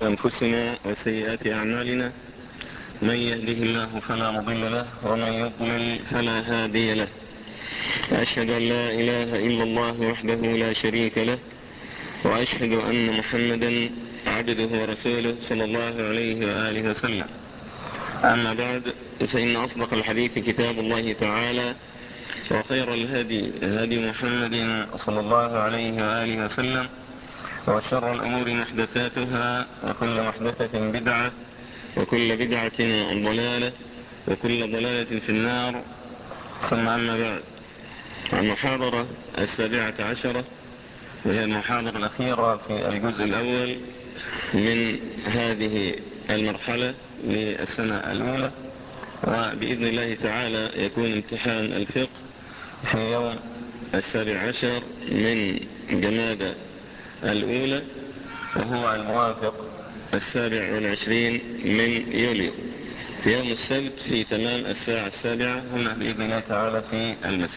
أنفسنا وسيئات أعمالنا من يهده الله فلا مضل له ومن يضلل فلا هادي له أشهد أن لا إله إلا الله وحده لا شريك له وأشهد أن محمدا عبده ورسوله صلى الله عليه وآله وسلم أما بعد فإن أصدق الحديث كتاب الله تعالى وخير الهدي هدي محمد صلى الله عليه وآله وسلم وشر الأمور محدثاتها وكل محدثة بدعة وكل بدعة ضلالة وكل ضلالة في النار ثم أما بعد المحاضرة السابعة عشرة وهي المحاضرة الأخيرة في الجزء الأول من هذه المرحلة للسنة الأولى وبإذن الله تعالى يكون امتحان الفقه في يوم السابع عشر من جمادة الأولى وهو الموافق السابع والعشرين من يوليو في يوم السبت في تمام الساعة السابعة هنا بإذن الله تعالى في المسجد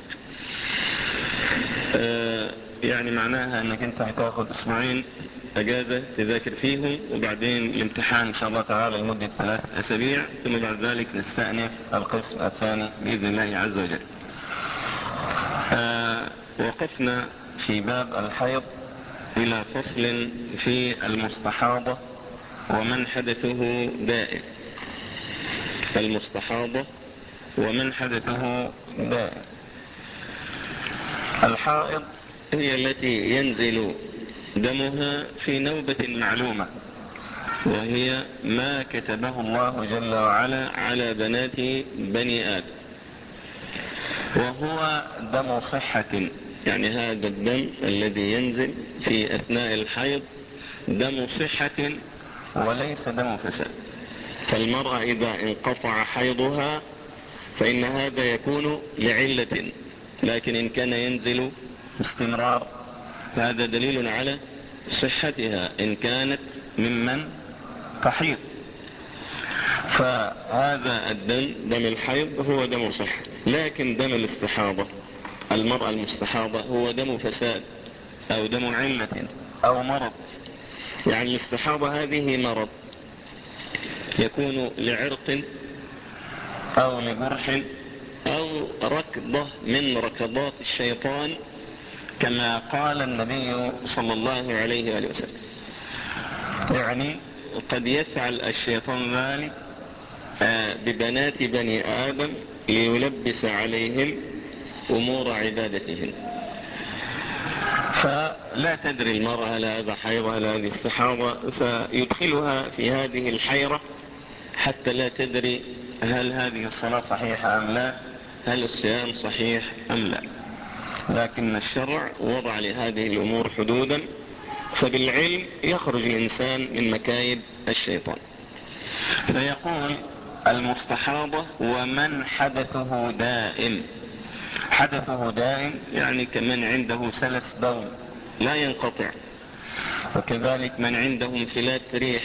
آه يعني معناها انك انت هتاخد اسبوعين اجازة تذاكر فيهم وبعدين الامتحان ان شاء الله تعالى لمدة ثلاث اسابيع ثم بعد ذلك نستأنف القسم الثاني باذن الله عز وجل آه وقفنا في باب الحيض الى فصل في المستحاضة ومن حدثه دائم المستحاضة ومن حدثه دائم الحائض هي التي ينزل دمها في نوبة معلومة وهي ما كتبه الله جل وعلا على بنات بني آدم وهو دم صحة يعني هذا الدم الذي ينزل في أثناء الحيض دم صحة وليس دم فساد فالمرأة إذا انقطع حيضها فإن هذا يكون لعلة لكن إن كان ينزل باستمرار فهذا دليل على صحتها إن كانت ممن تحيض فهذا الدم دم الحيض هو دم صحة لكن دم الاستحاضة المرأة المستحاضة هو دم فساد أو دم علة أو مرض يعني الاستحاضة هذه مرض يكون لعرق أو لجرح أو ركضة من ركضات الشيطان كما قال النبي صلى الله عليه وآله وسلم يعني قد يفعل الشيطان ذلك ببنات بني آدم ليلبس عليهم أمور عبادتهم فلا تدري المرأة هل هذا حيض هل هذه الصحابة فيدخلها في هذه الحيرة حتى لا تدري هل هذه الصلاة صحيحة أم لا هل الصيام صحيح أم لا لكن الشرع وضع لهذه الأمور حدودا فبالعلم يخرج الإنسان من مكايد الشيطان فيقول المستحاضة ومن حدثه دائم حدثه دائم يعني كمن عنده سلس بول لا ينقطع وكذلك من عنده انفلات ريح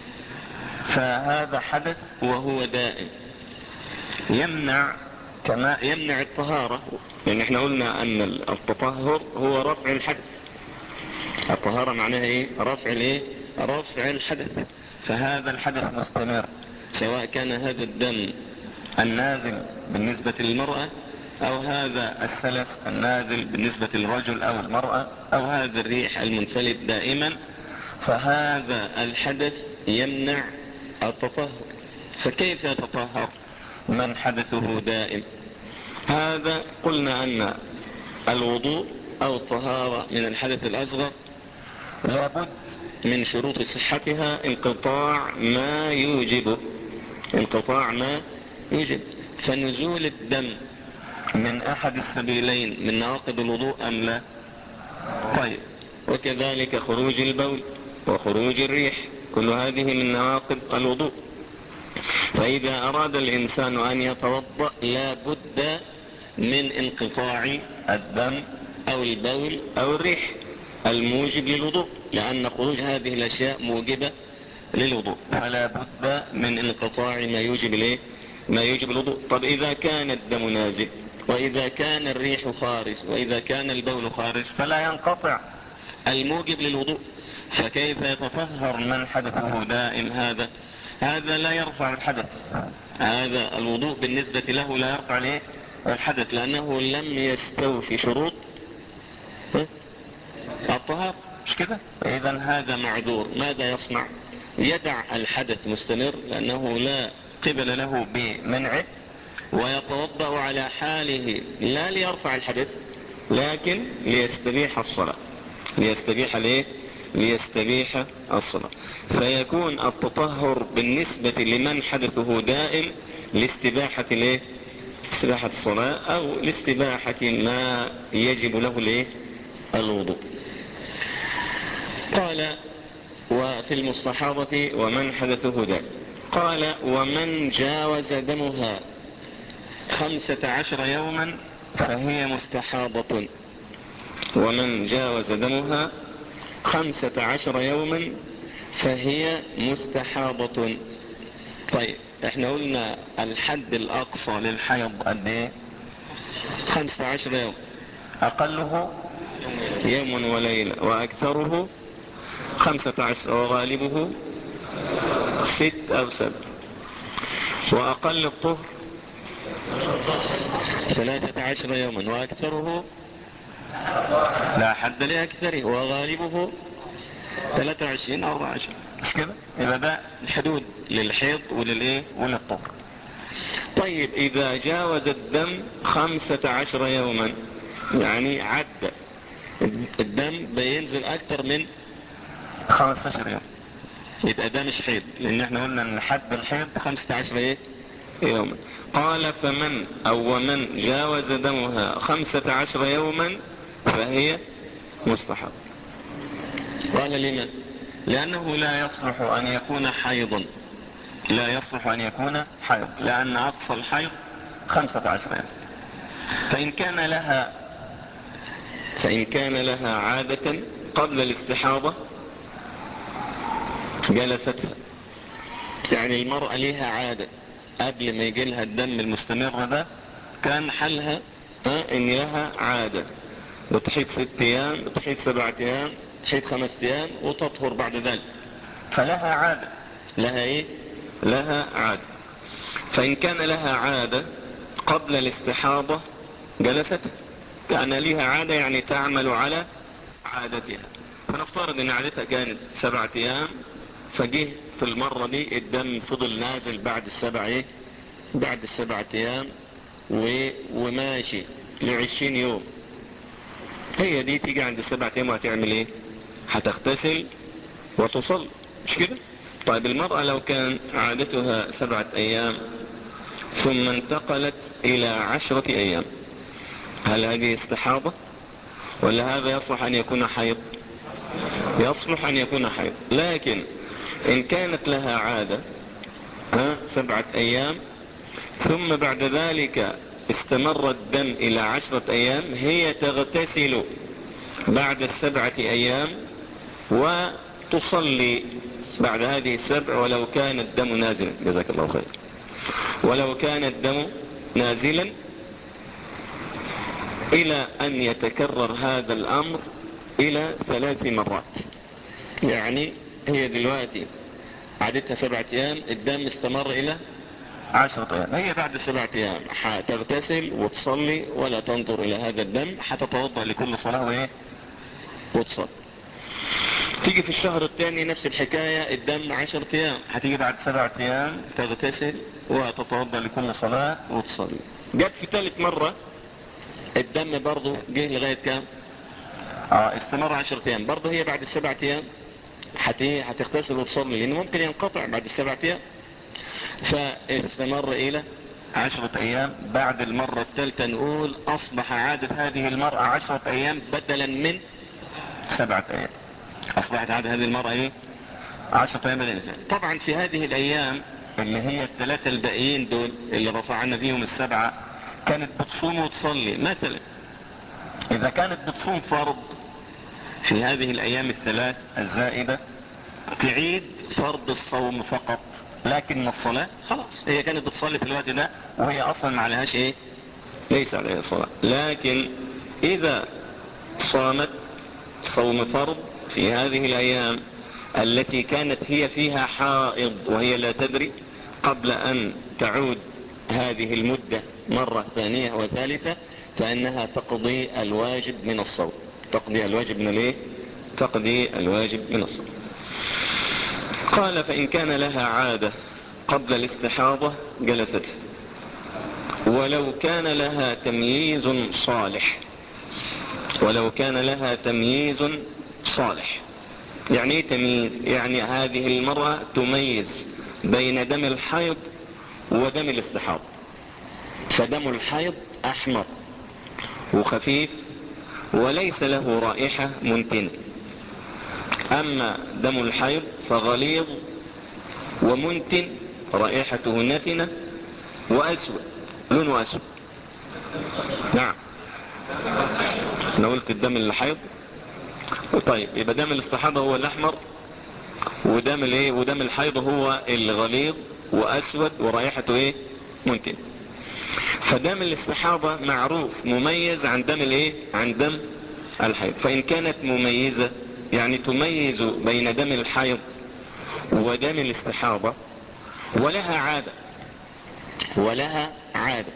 فهذا حدث وهو دائم يمنع كما يمنع الطهارة لأن احنا قلنا أن التطهر هو رفع الحدث الطهارة معناها ايه رفع الايه رفع الحدث فهذا الحدث مستمر سواء كان هذا الدم النازل بالنسبة للمرأة او هذا السلس النازل بالنسبة للرجل او المرأة او هذا الريح المنفلت دائما فهذا الحدث يمنع التطهر فكيف يتطهر من حدثه دائم هذا قلنا ان الوضوء او الطهارة من الحدث الاصغر لابد من شروط صحتها انقطاع ما يوجبه انقطاع ما يوجب فنزول الدم من احد السبيلين من نواقض الوضوء ام لا طيب وكذلك خروج البول وخروج الريح كل هذه من نواقض الوضوء فاذا اراد الانسان ان يتوضأ لا بد من انقطاع الدم او البول او الريح الموجب للوضوء لان خروج هذه الاشياء موجبة للوضوء فلا بد من انقطاع ما يوجب ليه ما يوجب الوضوء طب اذا كان الدم نازل واذا كان الريح خارج واذا كان البول خارج فلا ينقطع الموجب للوضوء فكيف يتطهر من حدثه دائم هذا هذا لا يرفع الحدث هذا الوضوء بالنسبة له لا يرفع ليه الحدث لأنه لم يستوفي شروط الطهار مش كده إذا هذا معذور ماذا يصنع يدع الحدث مستمر لأنه لا قبل له بمنعه ويتوضأ على حاله لا ليرفع الحدث لكن ليستبيح الصلاة ليستبيح ليه ليستبيح الصلاة فيكون التطهر بالنسبة لمن حدثه دائم لاستباحة ليه استباحة الصلاة او لاستباحة ما يجب له ليه الوضوء قال وفي المستحاضة ومن حدثه دائم قال ومن جاوز دمها خمسة عشر يوما فهي مستحاضة ومن جاوز دمها خمسة عشر يوما فهي مستحاضة طيب احنا قلنا الحد الاقصى للحيض قد ايه خمسة عشر يوم اقله يوم وليلة واكثره خمسة عشر وغالبه ست او سبع واقل الطهر ثلاثة عشر يوما واكثره لا حد لاكثره وغالبه 23 او 24 مش كده يبقى ده الحدود للحيض وللايه وللطهر طيب اذا جاوز الدم 15 يوما يعني عدى الدم بينزل اكتر من 15 يوم يبقى ده مش حيض لان احنا قلنا ان حد الحيض 15 ايه يوما قال فمن او ومن جاوز دمها 15 يوما فهي مستحب قال لمن لأنه لا يصلح أن يكون حيضا لا يصلح أن يكون حيض لأن أقصى الحيض خمسة عشر يوم فإن كان لها فإن كان لها عادة قبل الاستحاضة جلستها يعني المرأة لها عادة قبل ما يجي لها الدم المستمر ده كان حلها ان لها عادة بتحيط ست ايام بتحيط سبعة ايام تحيط خمس ايام وتطهر بعد ذلك فلها عادة لها ايه لها عادة فان كان لها عادة قبل الاستحاضة جلست كان لها عادة يعني تعمل على عادتها فنفترض ان عادتها كانت سبعة ايام فجه في المرة دي الدم فضل نازل بعد السبع ايه بعد السبعة ايام و... وماشي لعشرين يوم هي دي تيجي عند السبعة ايام وهتعمل ايه هتغتسل وتصل مش كده طيب المرأة لو كان عادتها سبعة ايام ثم انتقلت الى عشرة ايام هل هذه استحاضة ولا هذا يصلح ان يكون حيض يصلح ان يكون حيض لكن ان كانت لها عادة ها سبعة ايام ثم بعد ذلك استمر الدم الى عشرة ايام هي تغتسل بعد السبعة ايام وتصلي بعد هذه السبع ولو كان الدم نازلا جزاك الله خير ولو كان الدم نازلا الى ان يتكرر هذا الامر الى ثلاث مرات يعني هي دلوقتي عادتها سبعة ايام الدم استمر الى عشرة ايام هي بعد سبعة ايام هتغتسل وتصلي ولا تنظر الى هذا الدم هتتوضا لكل صلاة وايه وتصلي تيجي في الشهر الثاني نفس الحكاية الدم عشرة ايام هتيجي بعد سبعة ايام تغتسل وتتوضا لكل صلاة وتصلي جت في ثالث مرة الدم برضه جه لغاية كام اه استمر عشرة ايام برضه هي بعد السبعة ايام هتغتسل وتصلي لانه ممكن ينقطع بعد السبعة ايام فاستمر الى عشرة ايام بعد المرة الثالثة نقول اصبح عادة هذه المرأة عشرة ايام بدلا من سبعة ايام اصبحت عادة هذه المرأة ايه عشرة ايام الانسان طبعا في هذه الايام اللي هي الثلاثة الباقيين دول اللي رفعنا فيهم السبعة كانت بتصوم وتصلي مثلا اذا كانت بتصوم فرض في هذه الايام الثلاث الزائدة تعيد فرض الصوم فقط لكن الصلاة خلاص هي كانت بتصلي في الوقت ده وهي اصلا ما عليهاش ايه ليس عليها صلاة لكن اذا صامت صوم فرض في هذه الأيام التي كانت هي فيها حائض وهي لا تدري قبل أن تعود هذه المدة مرة ثانية وثالثة فإنها تقضي الواجب من الصوم تقضي الواجب من الايه تقضي الواجب من الصوم قال فإن كان لها عادة قبل الاستحاضة جلست ولو كان لها تمييز صالح ولو كان لها تمييز صالح يعني ايه تمييز يعني هذه المرأة تميز بين دم الحيض ودم الاستحاضة فدم الحيض احمر وخفيف وليس له رائحة منتنة اما دم الحيض فغليظ ومنتن رائحته نتنة واسود لونه اسود نعم انا قلت الدم الحيض طيب يبقى دم الاستحاضة هو الاحمر ودم الايه ودم الحيض هو الغليظ واسود ورائحته ايه ممكن فدم الاستحاضة معروف مميز عن دم الايه عن دم الحيض فان كانت مميزة يعني تميز بين دم الحيض ودم الاستحاضة ولها عادة ولها عادة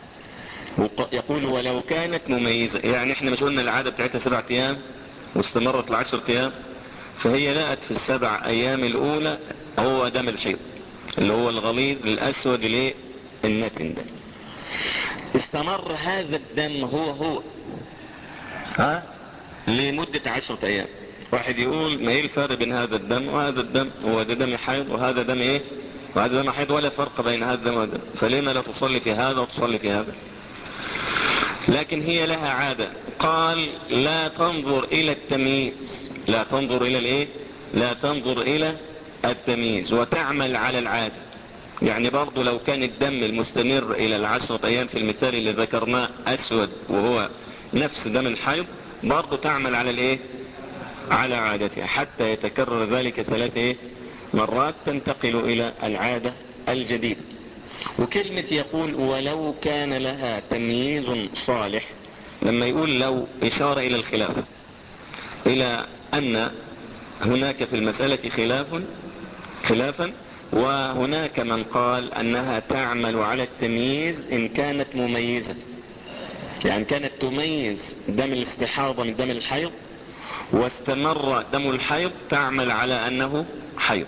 يقول ولو كانت مميزة يعني احنا مش قلنا العادة بتاعتها سبعة ايام واستمرت العشر ايام فهي لقت في السبع ايام الاولى هو دم الحيض اللي هو الغليظ الاسود الايه النتن ده استمر هذا الدم هو هو ها لمدة عشرة ايام واحد يقول ما ايه الفرق بين هذا الدم وهذا الدم هو ده دم حيض وهذا دم ايه وهذا دم حيض ولا فرق بين هذا الدم وهذا فلما لا تصلي في هذا وتصلي في هذا لكن هي لها عادة قال لا تنظر الى التمييز لا تنظر الى الايه لا تنظر الى التمييز وتعمل على العادة يعني برضو لو كان الدم المستمر الى العشرة ايام في المثال اللي ذكرناه اسود وهو نفس دم الحيض برضو تعمل على الايه على عادتها حتى يتكرر ذلك ثلاث ايه مرات تنتقل الى العادة الجديدة وكلمة يقول ولو كان لها تمييز صالح لما يقول لو اشارة الى الخلاف الى ان هناك في المسألة خلاف خلافا وهناك من قال انها تعمل على التمييز ان كانت مميزة يعني كانت تميز دم الاستحاضة من دم الحيض واستمر دم الحيض تعمل على انه حيض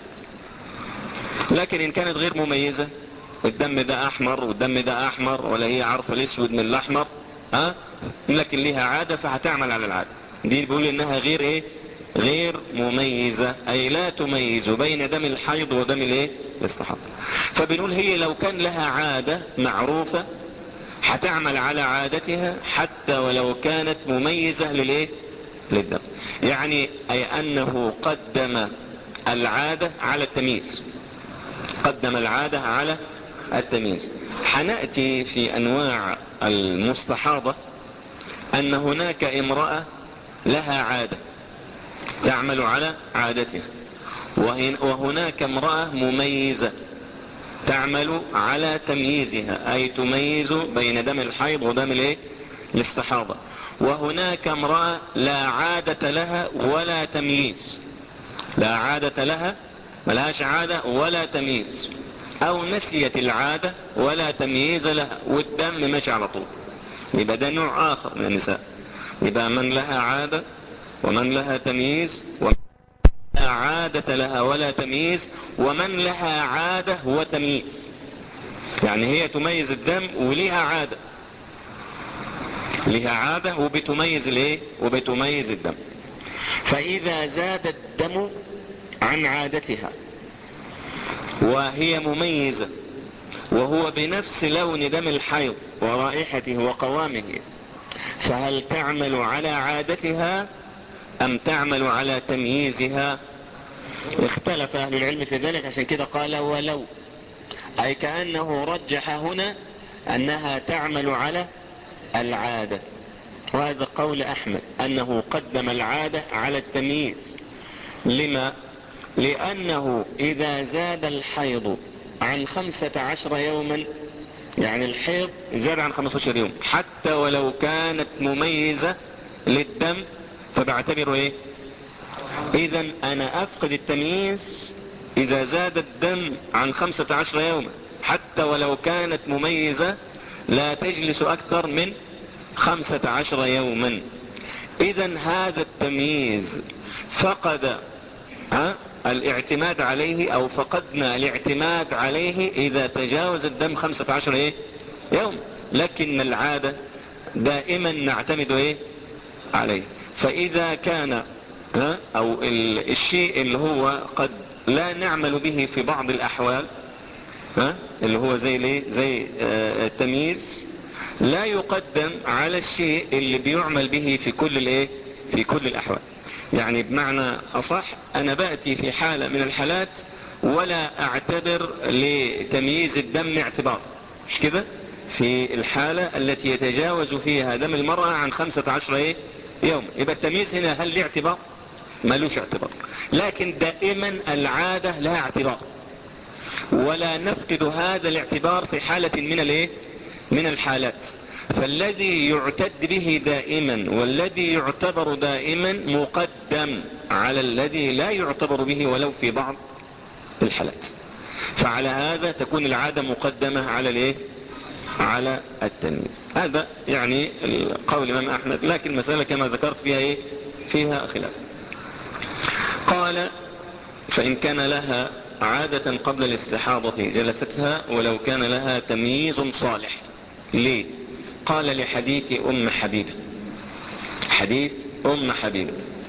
لكن ان كانت غير مميزة الدم ده احمر والدم ده احمر ولا هي عارفة الاسود من الاحمر ها لكن ليها عادة فهتعمل على العادة دي بيقول انها غير ايه غير مميزة اي لا تميز بين دم الحيض ودم الايه الاستحاضة فبنقول هي لو كان لها عادة معروفة هتعمل على عادتها حتى ولو كانت مميزة للايه للدم يعني اي انه قدم العادة على التمييز قدم العادة على التمييز حنأتي في انواع المستحاضة ان هناك امرأة لها عادة تعمل على عادتها وهناك امرأة مميزة تعمل على تمييزها اي تميز بين دم الحيض ودم الايه الاستحاضة وهناك امرأة لا عادة لها ولا تمييز لا عادة لها ملهاش عادة ولا تمييز او نسيت العادة ولا تمييز لها والدم ماشي على طول يبقى ده نوع اخر من النساء يبقى من لها عادة ومن لها تمييز ومن لا عادة لها ولا تمييز ومن لها عادة وتمييز يعني هي تميز الدم وليها عادة لها عادة وبتميز الايه وبتميز الدم فاذا زاد الدم عن عادتها وهي مميزة وهو بنفس لون دم الحيض ورائحته وقوامه فهل تعمل على عادتها ام تعمل على تمييزها اختلف اهل العلم في ذلك عشان كده قال ولو اي كأنه رجح هنا انها تعمل على العادة وهذا قول احمد انه قدم العادة على التمييز لما لانه اذا زاد الحيض عن خمسة عشر يوما يعني الحيض زاد عن خمسة عشر يوم حتى ولو كانت مميزة للدم فبعتبره ايه اذا انا افقد التمييز اذا زاد الدم عن خمسة عشر يوما حتى ولو كانت مميزة لا تجلس اكثر من خمسة عشر يوما اذا هذا التمييز فقد ها الاعتماد عليه او فقدنا الاعتماد عليه اذا تجاوز الدم خمسة عشر ايه يوم لكن العادة دائما نعتمد ايه عليه فاذا كان ها او الشيء اللي هو قد لا نعمل به في بعض الاحوال ها اللي هو زي ليه زي آه التمييز لا يقدم على الشيء اللي بيعمل به في كل الايه في كل الاحوال يعني بمعنى اصح انا بأتي في حالة من الحالات ولا اعتبر لتمييز الدم اعتبار مش كده في الحالة التي يتجاوز فيها دم المرأة عن خمسة عشر ايه يوم يبقى التمييز هنا هل له اعتبار ملوش اعتبار لكن دائما العادة لها اعتبار ولا نفقد هذا الاعتبار في حالة من الايه من الحالات فالذي يعتد به دائما والذي يعتبر دائما مقدم على الذي لا يعتبر به ولو في بعض الحالات فعلى هذا تكون العادة مقدمة على الايه على التلميذ هذا يعني قول الامام احمد لكن المسألة كما ذكرت فيها ايه فيها خلاف قال فان كان لها عادة قبل الاستحاضة جلستها ولو كان لها تمييز صالح ليه قال لحديث ام حبيبة حديث ام حبيبة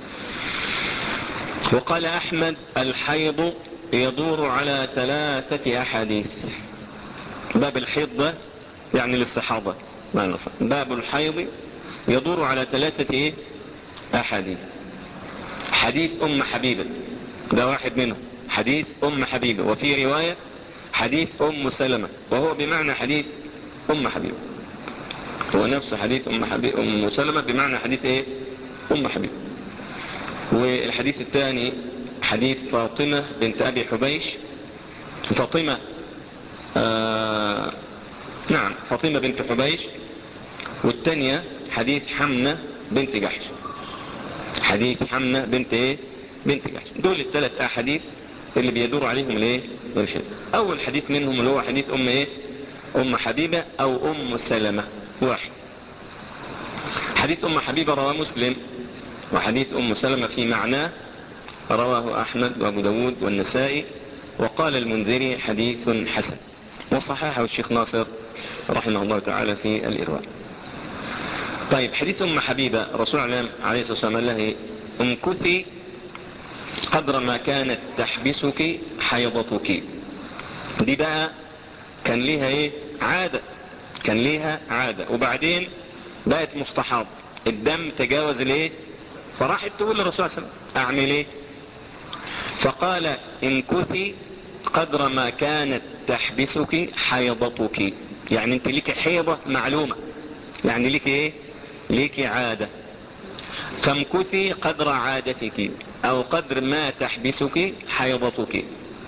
وقال احمد الحيض يدور على ثلاثة احاديث باب الحيض ده يعني الاستحاضة ما نصر باب الحيض يدور على ثلاثة ايه احاديث حديث ام حبيبة ده واحد منهم حديث ام حبيبة وفي رواية حديث ام سلمة وهو بمعنى حديث ام حبيبة هو نفس حديث ام حبيبة ام سلمة بمعنى حديث ايه ام حبيبة والحديث الثاني حديث فاطمة بنت ابي حبيش فاطمة آه نعم فاطمة بنت حبيش والثانية حديث حمنة بنت جحش حديث حمنة بنت ايه بنت جحش دول الثلاث احاديث اللي بيدور عليهم الايه الحد اول حديث منهم اللي هو حديث ام ايه ام حبيبة او ام سلمة واحد حديث ام حبيبة رواه مسلم وحديث ام سلمة في معناه رواه احمد وابو داود والنسائي وقال المنذري حديث حسن وصححه الشيخ ناصر رحمه الله تعالى في الإرواء طيب حديث أم حبيبة رسول الله عليه الصلاة والسلام الله امكثي قدر ما كانت تحبسك حيضتك دي بقى كان ليها ايه عادة كان ليها عادة وبعدين بقت مستحاض الدم تجاوز الايه فراحت تقول للرسول صلى الله عليه وسلم اعمل ايه فقال امكثي قدر ما كانت تحبسك حيضتك يعني انت ليك حيضة معلومة يعني ليك ايه ليك عادة فامكثي قدر عادتك او قدر ما تحبسك حيضتك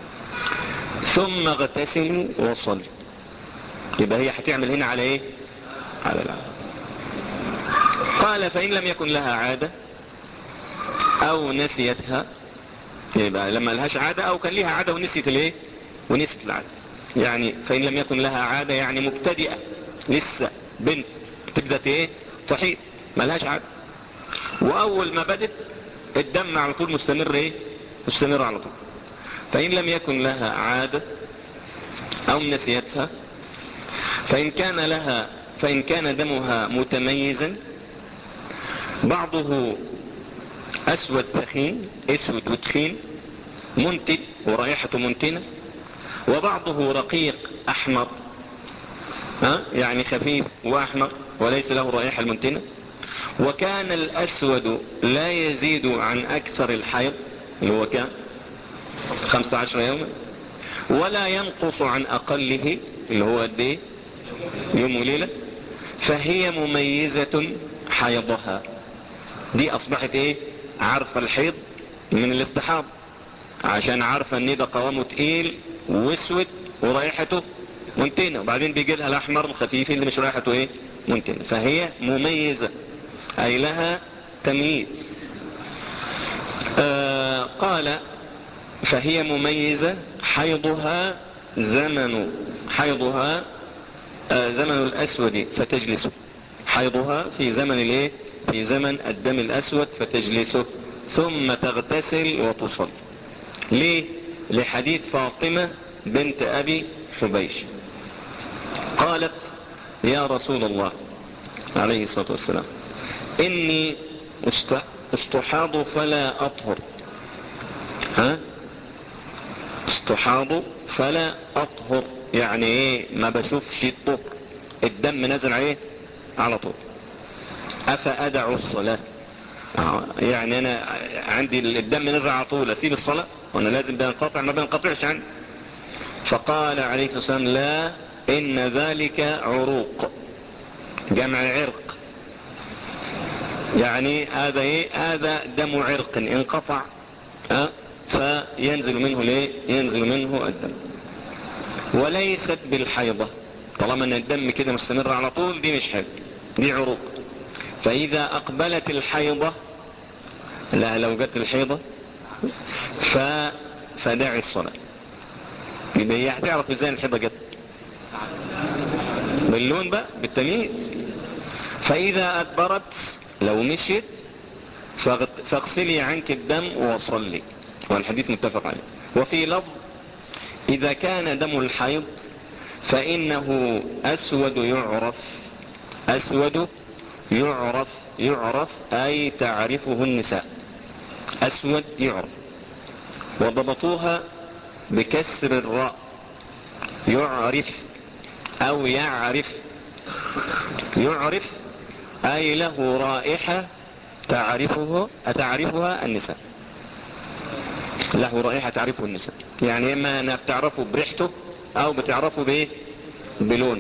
ثم اغتسلي وصلي يبقى هي هتعمل هنا على ايه على العادة قال فإن لم يكن لها عادة او نسيتها يبقى لما لهاش عادة او كان لها عادة ونسيت الايه ونسيت العادة يعني فإن لم يكن لها عادة يعني مبتدئة لسه بنت تبدأ ايه تحيط ما لهاش عادة واول ما بدت الدم على طول مستمر ايه مستمر على طول فإن لم يكن لها عادة او نسيتها فإن كان لها فإن كان دمها متميزا بعضه اسود ثخين اسود وتخين منتن ورائحته منتنة وبعضه رقيق احمر ها يعني خفيف واحمر وليس له رائحة المنتنة وكان الاسود لا يزيد عن اكثر الحيض اللي هو كان 15 يوما ولا ينقص عن اقله اللي هو قد ايه يوم وليلة فهي مميزة حيضها دي اصبحت ايه عارفة الحيض من الاستحاض عشان عارفة ان ده قوامه تقيل واسود ورائحته منتنة وبعدين بيجي لها الاحمر الخفيف اللي مش رائحته ايه منتنة فهي مميزة اي لها تمييز آه فقال فهي مميزة حيضها زمن حيضها آه زمن الأسود فتجلس حيضها في زمن الايه في زمن الدم الأسود فتجلسه ثم تغتسل وتصل ليه لحديث فاطمة بنت أبي حبيش قالت يا رسول الله عليه الصلاة والسلام إني استحاض فلا أطهر ها استحاض فلا أطهر يعني ايه ما بشوفش الطهر الدم نزل عليه على طول أفأدع الصلاة يعني أنا عندي الدم نزل على طول أسيب الصلاة وأنا لازم بينقطع ما بينقطعش عندي فقال عليه الصلاة والسلام لا إن ذلك عروق جمع عرق يعني هذا ايه هذا دم عرق انقطع ها فينزل منه ليه ينزل منه الدم وليست بالحيضة طالما ان الدم كده مستمر على طول دي مش حيض دي عروق فاذا اقبلت الحيضة لا لو جت الحيضة ف فدعي الصلاة يبقى هي هتعرف ازاي الحيضة جت باللون بقى بالتمييز فاذا ادبرت لو مشيت فاغسلي عنك الدم وصلي والحديث متفق عليه وفي لفظ إذا كان دم الحيض فإنه أسود يعرف أسود يعرف يعرف أي تعرفه النساء أسود يعرف وضبطوها بكسر الراء يعرف أو يعرف يعرف أي له رائحة تعرفه أتعرفها النساء له رائحة تعرفه النساء يعني اما انك بتعرفه بريحته او بتعرفه بايه بلون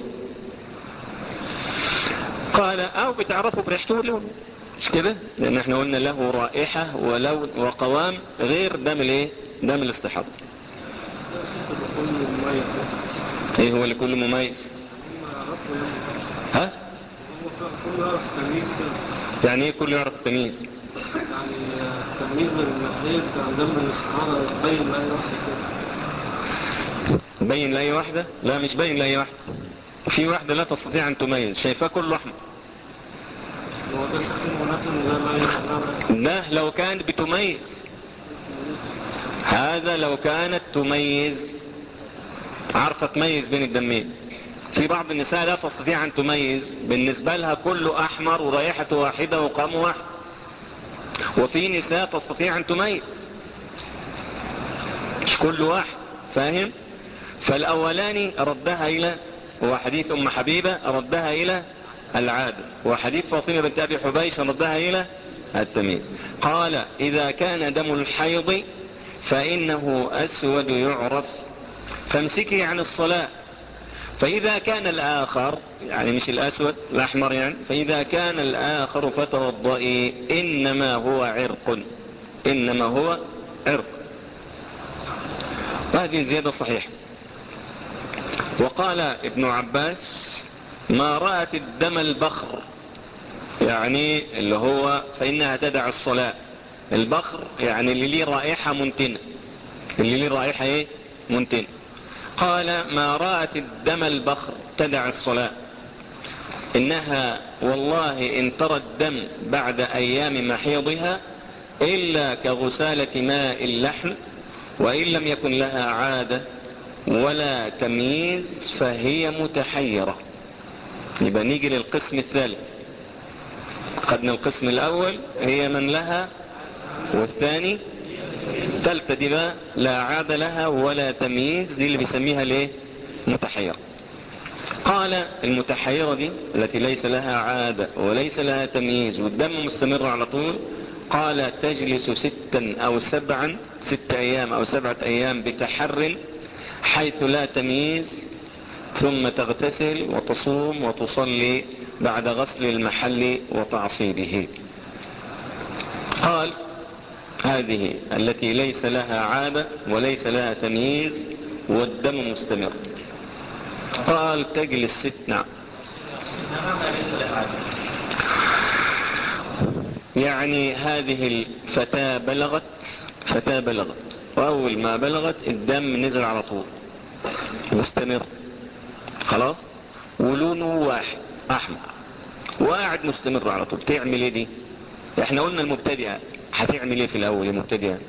قال او بتعرفه بريحته ولون مش كده لان احنا قلنا له رائحة ولون وقوام غير دم الايه دم الاستحاضة ايه هو لكل مميز ها يعني ايه كل يعرف التمييز يعني تمييز المحيط دم الاستحاضة بين لأي واحدة كده بين لأي واحدة لا مش بين لأي واحدة في واحدة لا تستطيع أن تميز شايفاه كله أحمر هو ده سكين ونتن ده لا ده لو كانت بتميز هذا لو كانت تميز عارفة تميز بين الدمين في بعض النساء لا تستطيع أن تميز بالنسبة لها كله أحمر ورائحته واحدة وقام واحد وفي نساء تستطيع أن تميز مش كل واحد فاهم فالأولاني ردها إلى وحديث أم حبيبة ردها إلى العادة وحديث فاطمة بنت أبي حبيش ردها إلى التمييز قال إذا كان دم الحيض فإنه أسود يعرف فامسكي عن الصلاة فإذا كان الآخر يعني مش الأسود الأحمر يعني فإذا كان الآخر فتوضئي إنما هو عرق إنما هو عرق هذه الزيادة صحيحة وقال ابن عباس ما رأت الدم البخر يعني اللي هو فإنها تدع الصلاة البخر يعني اللي ليه رائحة منتنة اللي ليه رائحة ايه منتنة قال ما رأت الدم البخر تدع الصلاة إنها والله إن ترى الدم بعد أيام محيضها إلا كغسالة ماء اللحم وإن لم يكن لها عادة ولا تمييز فهي متحيرة يبقى نيجي للقسم الثالث خدنا القسم الأول هي من لها والثاني الثالثة دي بقى لا عادة لها ولا تمييز دي اللي بيسميها ليه متحيرة قال المتحيرة دي التي ليس لها عادة وليس لها تمييز والدم مستمر على طول قال تجلس ستا او سبعا ست ايام او سبعة ايام بتحر حيث لا تمييز ثم تغتسل وتصوم وتصلي بعد غسل المحل وتعصيبه قال هذه التي ليس لها عادة وليس لها تمييز والدم مستمر قال تجلس ست نعم يعني هذه الفتاة بلغت فتاة بلغت واول ما بلغت الدم نزل على طول مستمر خلاص ولونه واحد احمر وقاعد مستمر على طول تعمل ايه دي احنا قلنا المبتدئة هتعمل ايه في الاول المبتدئة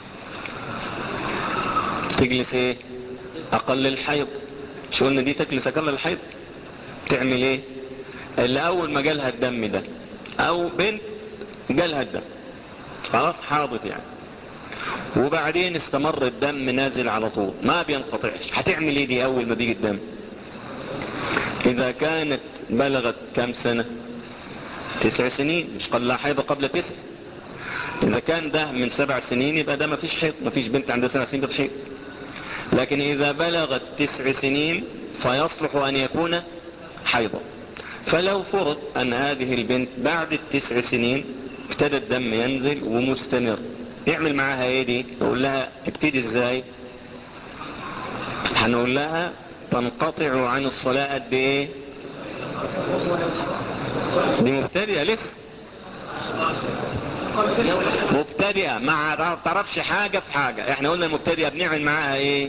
تجلس ايه اقل الحيض شو قلنا دي تجلس اقل الحيض تعمل ايه اللي اول ما جالها الدم ده او بنت جالها الدم خلاص حاضت يعني وبعدين استمر الدم نازل على طول ما بينقطعش هتعمل ايه دي اول ما بيجي الدم اذا كانت بلغت كم سنة تسع سنين مش قال لا حيض قبل تسع اذا كان ده من سبع سنين يبقى ده ما فيش حيض ما فيش بنت عندها سبع سنين بتحيض لكن اذا بلغت تسع سنين فيصلح ان يكون حيضا فلو فرض ان هذه البنت بعد التسع سنين ابتدى الدم ينزل ومستمر يعمل معاها ايه دي نقول لها ابتدي ازاي هنقول لها تنقطع عن الصلاة قد ايه دي مبتدئة لسه مبتدئة ما تعرفش حاجة في حاجة احنا قلنا المبتدئة بنعمل معاها ايه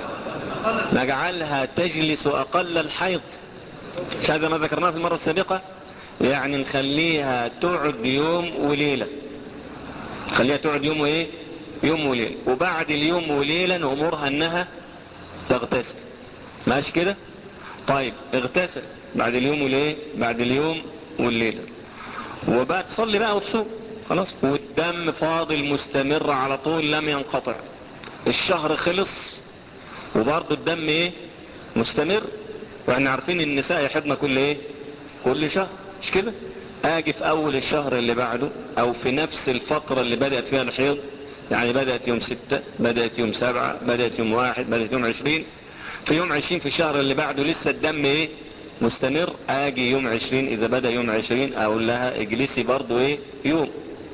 نجعلها تجلس اقل الحيض مش هذا ما ذكرناه في المرة السابقة يعني نخليها تقعد يوم وليلة خليها تقعد يوم وايه يوم وليلة وبعد اليوم وليلة نأمرها انها تغتسل ماشي كده طيب اغتسل بعد اليوم والايه بعد اليوم والليلة وبقى تصلي بقى وتصوم خلاص والدم فاضل مستمر على طول لم ينقطع الشهر خلص وبرضه الدم ايه مستمر واحنا عارفين النساء يحضن كل ايه كل شهر مش كده اجي في اول الشهر اللي بعده او في نفس الفترة اللي بدأت فيها الحيض يعني بدأت يوم ستة بدأت يوم سبعة بدأت يوم واحد بدأت يوم عشرين في يوم عشرين في الشهر اللي بعده لسه الدم ايه مستمر اجي يوم عشرين اذا بدأ يوم عشرين اقول لها اجلسي برضو ايه يوم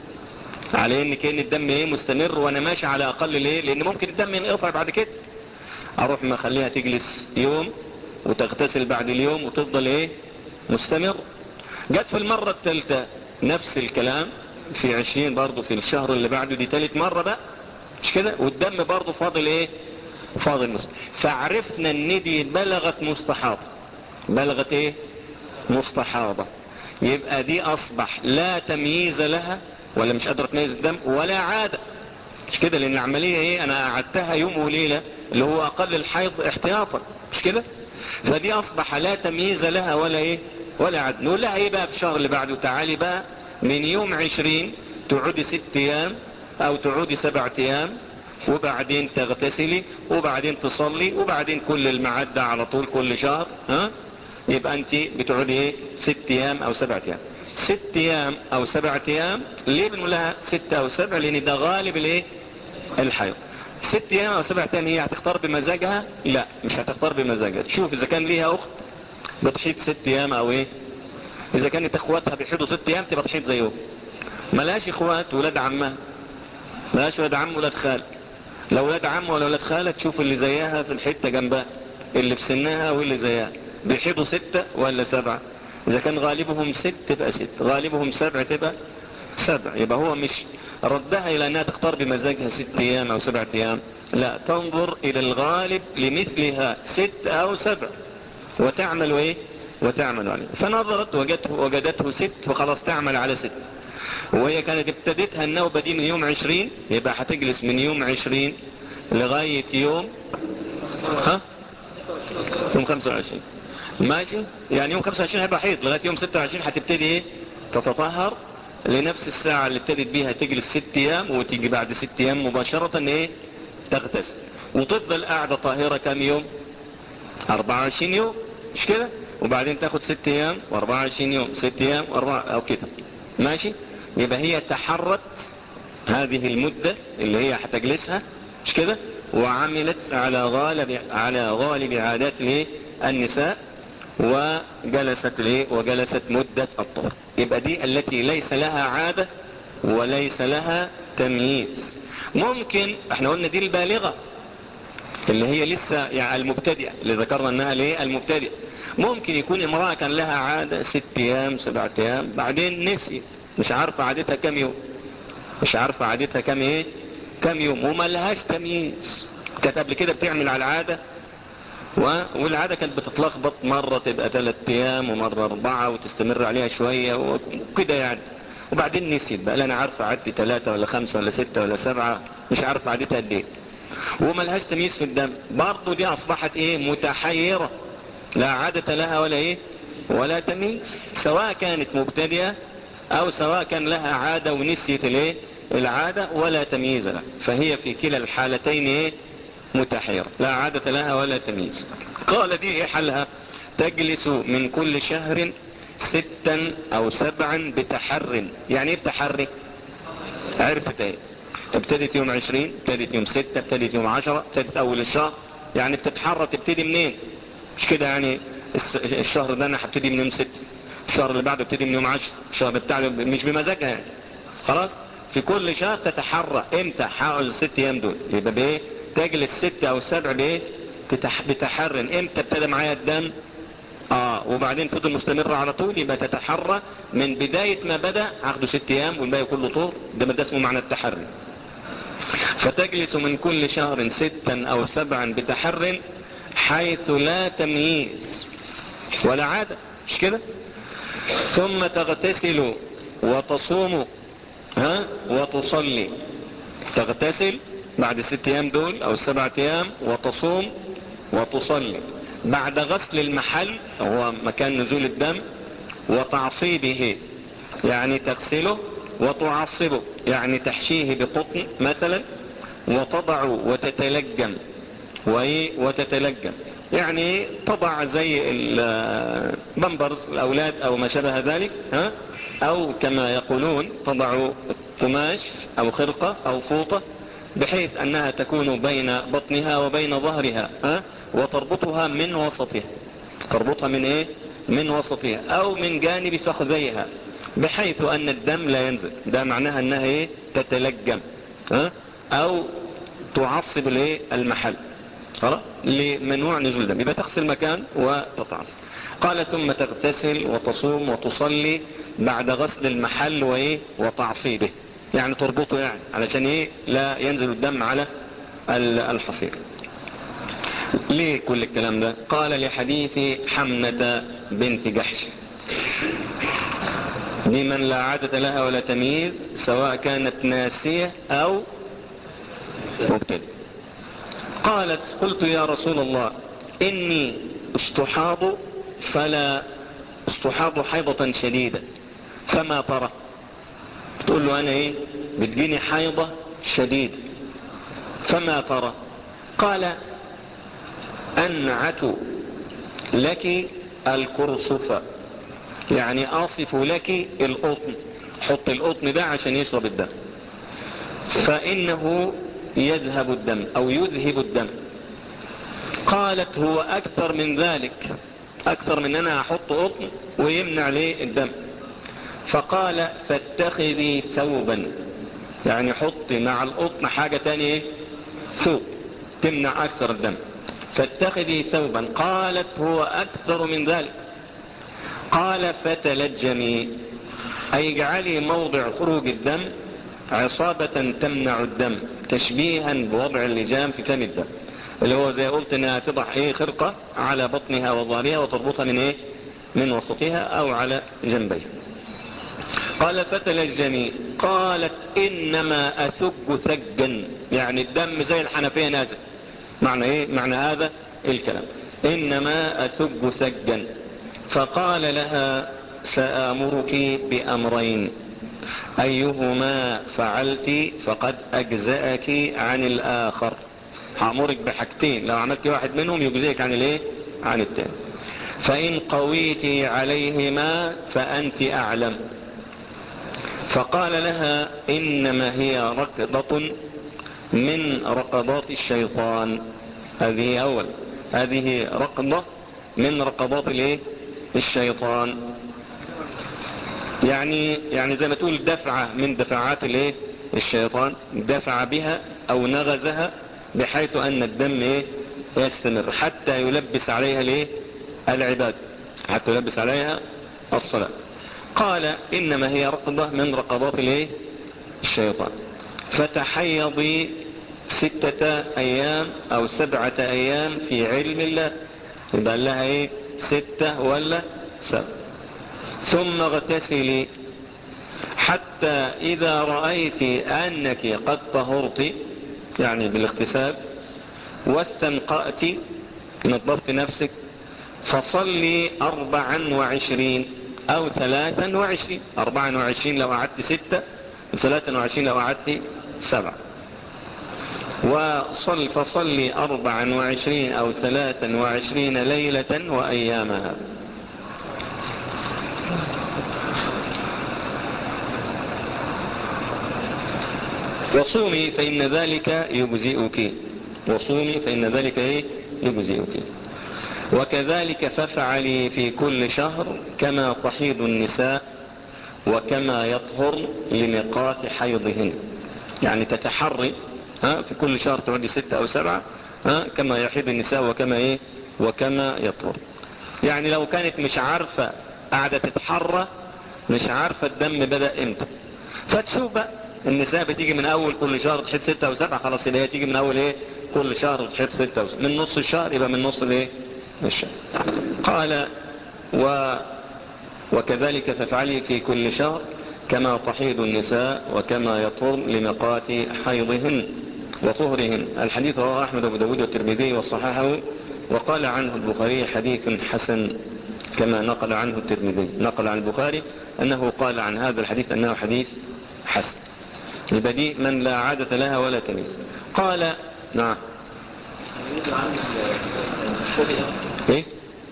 على ان كان الدم ايه مستمر وانا ماشي على اقل ليه لان ممكن الدم ينقطع بعد كده اروح ما اخليها تجلس يوم وتغتسل بعد اليوم وتفضل ايه مستمر جت في المرة الثالثة نفس الكلام في عشرين برضو في الشهر اللي بعده دي ثالث مرة بقى مش كده والدم برضو فاضل ايه فاضل مستحاض فعرفنا ان دي بلغت مستحاضة بلغت ايه مستحاضة يبقى دي اصبح لا تمييز لها ولا مش قادرة تميز الدم ولا عادة مش كده لان العملية ايه انا قعدتها يوم وليلة اللي هو اقل الحيض احتياطا مش كده فدي اصبح لا تمييز لها ولا ايه ولا عاد نقول لها ايه بقى في الشهر اللي بعده تعالي بقى من يوم عشرين تعودي ست ايام او تعودي سبعة ايام وبعدين تغتسلي وبعدين تصلي وبعدين كل المعد على طول كل شهر ها يبقى انت بتعودي ايه ست ايام او سبعة ايام ست ايام او سبعة ايام ليه بنقول لها ست او سبعة لان ده غالب الايه الحيض ست ايام او سبعة ايام هي هتختار بمزاجها لا مش هتختار بمزاجها تشوف اذا كان ليها اخت بتحيط ست ايام او ايه اذا كانت اخواتها بيحيطوا ست ايام تبقى تحيط زيهم ملاش اخوات ولاد عمها ملاش ولاد عم ولاد خال لو ولاد عم ولا ولاد خالة تشوف اللي زيها في الحتة جنبها اللي في سنها واللي زيها بيحيطوا ستة ولا سبعة اذا كان غالبهم ست تبقى ست غالبهم سبع تبقى سبع يبقى هو مش ردها الى انها تختار بمزاجها ست ايام او سبعة ايام لا تنظر الى الغالب لمثلها ست او سبع وتعمل ايه وتعمل عليه فنظرت وجدته, وجدته ست فخلاص تعمل على ست وهي كانت ابتدتها النوبة دي من يوم عشرين يبقى هتجلس من يوم عشرين لغاية يوم ها يوم خمسة وعشرين ماشي يعني يوم خمسة وعشرين هيبقى حيض لغاية يوم ستة وعشرين هتبتدي ايه تتطهر لنفس الساعة اللي ابتدت بيها تجلس ست ايام وتيجي بعد ست ايام مباشرة ايه تغتسل وتفضل قاعدة طاهرة كام يوم 24 يوم مش كده وبعدين تاخد ست ايام و24 يوم ست ايام واربعة او كده ماشي يبقى هي تحرت هذه المدة اللي هي هتجلسها مش كده وعملت على غالب على غالب عادات الايه النساء وجلست الايه وجلست مدة الطهر يبقى دي التي ليس لها عادة وليس لها تمييز ممكن احنا قلنا دي البالغة اللي هي لسه يعني المبتدئة اللي ذكرنا انها ليه المبتدئة ممكن يكون امرأة كان لها عادة ست ايام سبعة ايام بعدين نسي مش عارفة عادتها كم يوم مش عارفة عادتها كم ايه كم يوم وما لهاش تمييز كانت قبل كده بتعمل على العادة و... والعادة كانت بتتلخبط مرة تبقى ثلاث ايام ومرة اربعة وتستمر عليها شوية وكده يعني وبعدين نسيت بقى لا انا عارفة عدي ثلاثة ولا خمسة ولا ستة ولا سبعة مش عارفة عدتها قد ايه وما لهاش تمييز في الدم برضه دي اصبحت ايه متحيرة لا عادة لها ولا ايه ولا تمييز سواء كانت مبتدئة او سواء كان لها عادة ونسيت الايه العادة ولا تمييز لها فهي في كلا الحالتين ايه متحيرة لا عادة لها ولا تمييز قال دي ايه حلها تجلس من كل شهر ستا او سبعا بتحر يعني ايه بتحري عرفت ايه ابتدت يوم عشرين ابتدت يوم ستة ابتدت يوم عشرة ابتدت اول الشهر يعني بتتحرى تبتدي منين مش كده يعني الشهر ده انا هبتدي من يوم ستة الشهر اللي بعده ابتدي من يوم عشر الشهر بتاع مش بمزاجها يعني خلاص في كل شهر تتحرى امتى حاول الست ايام دول يبقى بايه تجلس ست او سبع بايه تتح... بتحر امتى ابتدى معايا الدم اه وبعدين فضل مستمر على طول يبقى تتحرى من بداية ما بدأ عقده ست ايام والباقي كله طور ده ده اسمه معنى التحري فتجلس من كل شهر ستا او سبعا بتحر حيث لا تمييز ولا عادة مش كده ثم تغتسل وتصوم ها وتصلي تغتسل بعد الست ايام دول او السبعة ايام وتصوم وتصلي بعد غسل المحل هو مكان نزول الدم وتعصيبه يعني تغسله وتعصبه يعني تحشيه بقطن مثلا وتضع وتتلجم وتتلجم يعني تضع زي البمبرز الاولاد او ما شابه ذلك ها او كما يقولون تضع قماش او خرقة او فوطة بحيث انها تكون بين بطنها وبين ظهرها ها وتربطها من وسطها تربطها من ايه من وسطها او من جانب فخذيها بحيث ان الدم لا ينزل ده معناها انها ايه تتلجم ها او تعصب الايه المحل خلاص لمنوع نزول الدم يبقى تغسل مكان وتتعصب قال ثم تغتسل وتصوم وتصلي بعد غسل المحل وايه وتعصيبه يعني تربطه يعني علشان ايه لا ينزل الدم على الحصير ليه كل الكلام ده قال لحديث حمنة بنت جحش لمن لا عادة لها ولا تمييز سواء كانت ناسية او مبتدئ قالت قلت يا رسول الله اني استحاض فلا استحاض حيضة شديدة فما ترى تقول له انا ايه بتجيني حيضة شديدة فما ترى قال انعت لك الكرسف يعني اصف لك القطن حط القطن ده عشان يشرب الدم فانه يذهب الدم او يذهب الدم قالت هو اكثر من ذلك اكثر من انا احط قطن ويمنع ليه الدم فقال فاتخذي ثوبا يعني حطي مع القطن حاجة تانية ثوب تمنع اكثر الدم فاتخذي ثوبا قالت هو اكثر من ذلك قال فتلجمي اي اجعلي موضع خروج الدم عصابة تمنع الدم تشبيها بوضع اللجام في فم الدم اللي هو زي قلت انها تضع ايه خرقة على بطنها وظهرها وتربطها من ايه من وسطها او على جنبيها قال فتلجمي قالت انما اثج ثجا يعني الدم زي الحنفية نازل معنى ايه معنى هذا الكلام انما اثج ثجا فقال لها سآمرك بأمرين أيهما فعلت فقد أجزأك عن الآخر هأمرك بحاجتين لو عملت واحد منهم يجزئك عن الايه عن التاني فإن قويت عليهما فأنت أعلم فقال لها إنما هي ركضة من رقضات الشيطان هذه أول هذه رقضة من رقضات الايه الشيطان يعني يعني زي ما تقول دفعة من دفعات الايه الشيطان دفع بها او نغزها بحيث ان الدم ايه يستمر حتى يلبس عليها الايه العباد حتى يلبس عليها الصلاة قال انما هي رقبة من رقبات الايه الشيطان فتحيضي ستة ايام او سبعة ايام في علم الله يبقى لها ايه ستة ولا سبعة ثم اغتسلي حتى اذا رأيت انك قد طهرت يعني بالاغتسال واستنقأت نظفت نفسك فصلي اربعا وعشرين او ثلاثا وعشرين اربعا وعشرين لو قعدت ستة وثلاثا وعشرين لو قعدت سبعة وصل فصلي اربعا وعشرين او ثلاثا وعشرين ليلة وايامها وصومي فإن ذلك يجزئك وصومي فإن ذلك إيه يجزئك وكذلك فافعلي في كل شهر كما تحيض النساء وكما يطهر لميقات حيضهن يعني تتحري ها في كل شهر تعدي ستة او سبعة ها كما يحيض النساء وكما ايه وكما يطهر يعني لو كانت مش عارفة قاعدة تتحرى مش عارفة الدم بدأ امتى فتشوف بقى النساء بتيجي من اول كل شهر تحيض ستة او سبعة خلاص يبقى هي تيجي من اول ايه كل شهر تحيض ستة او سبعة من نص الشهر يبقى من نص الايه الشهر قال و وكذلك تفعلي في كل شهر كما تحيض النساء وكما يطهر لمقات حيضهن وطهرهن الحديث رواه أحمد وابو داود والترمذي وصححه وقال عنه البخاري حديث حسن كما نقل عنه الترمذي نقل عن البخاري أنه قال عن هذا الحديث أنه حديث حسن يبقى دي من لا عادة لها ولا تمييز قال نعم ايه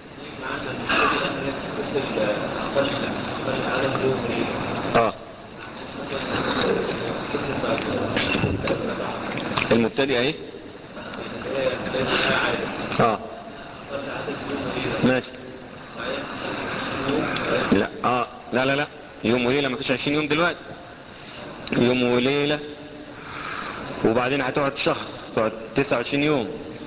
اه المبتدئ ايه اه ماشي لا اه لا لا لا يوم وليلة ما فيش 20 يوم دلوقتي يوم وليلة وبعدين هتقعد شهر تقعد 29 يوم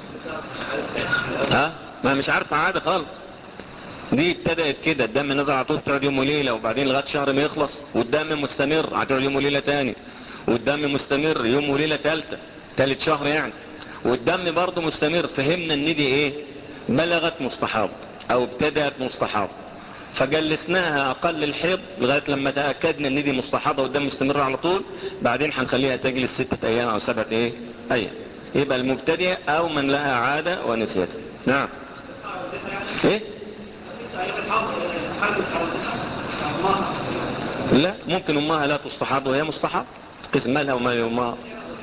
ها ما مش عارفة عادة خالص دي ابتدأت كده الدم نزل على طول تقعد يوم وليلة وبعدين لغاية شهر ما يخلص والدم مستمر هتقعد يوم وليلة تاني والدم مستمر يوم وليلة تالتة تالت شهر يعني والدم برضه مستمر فهمنا ان دي ايه بلغت مستحاض او ابتدأت مستحاض فجلسناها اقل الحيض لغاية لما تأكدنا ان دي مستحاضة والدم مستمر على طول بعدين هنخليها تجلس ستة ايام او سبعة ايه ايام يبقى المبتدئ او من لها عادة ونسيتها نعم ايه لا ممكن امها لا تستحاض وهي مستحاض قسم مالها ومال امها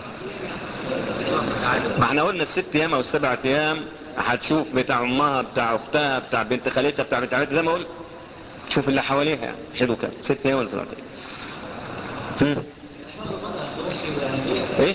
ما احنا قلنا الست ايام او السبعة ايام هتشوف بتاع امها بتاع اختها بتاع بنت خالتها بتاع بنت عمتها زي ما قلت تشوف اللي حواليها يعني حلو كام ست ايام ولا سبعة ايام هم. ايه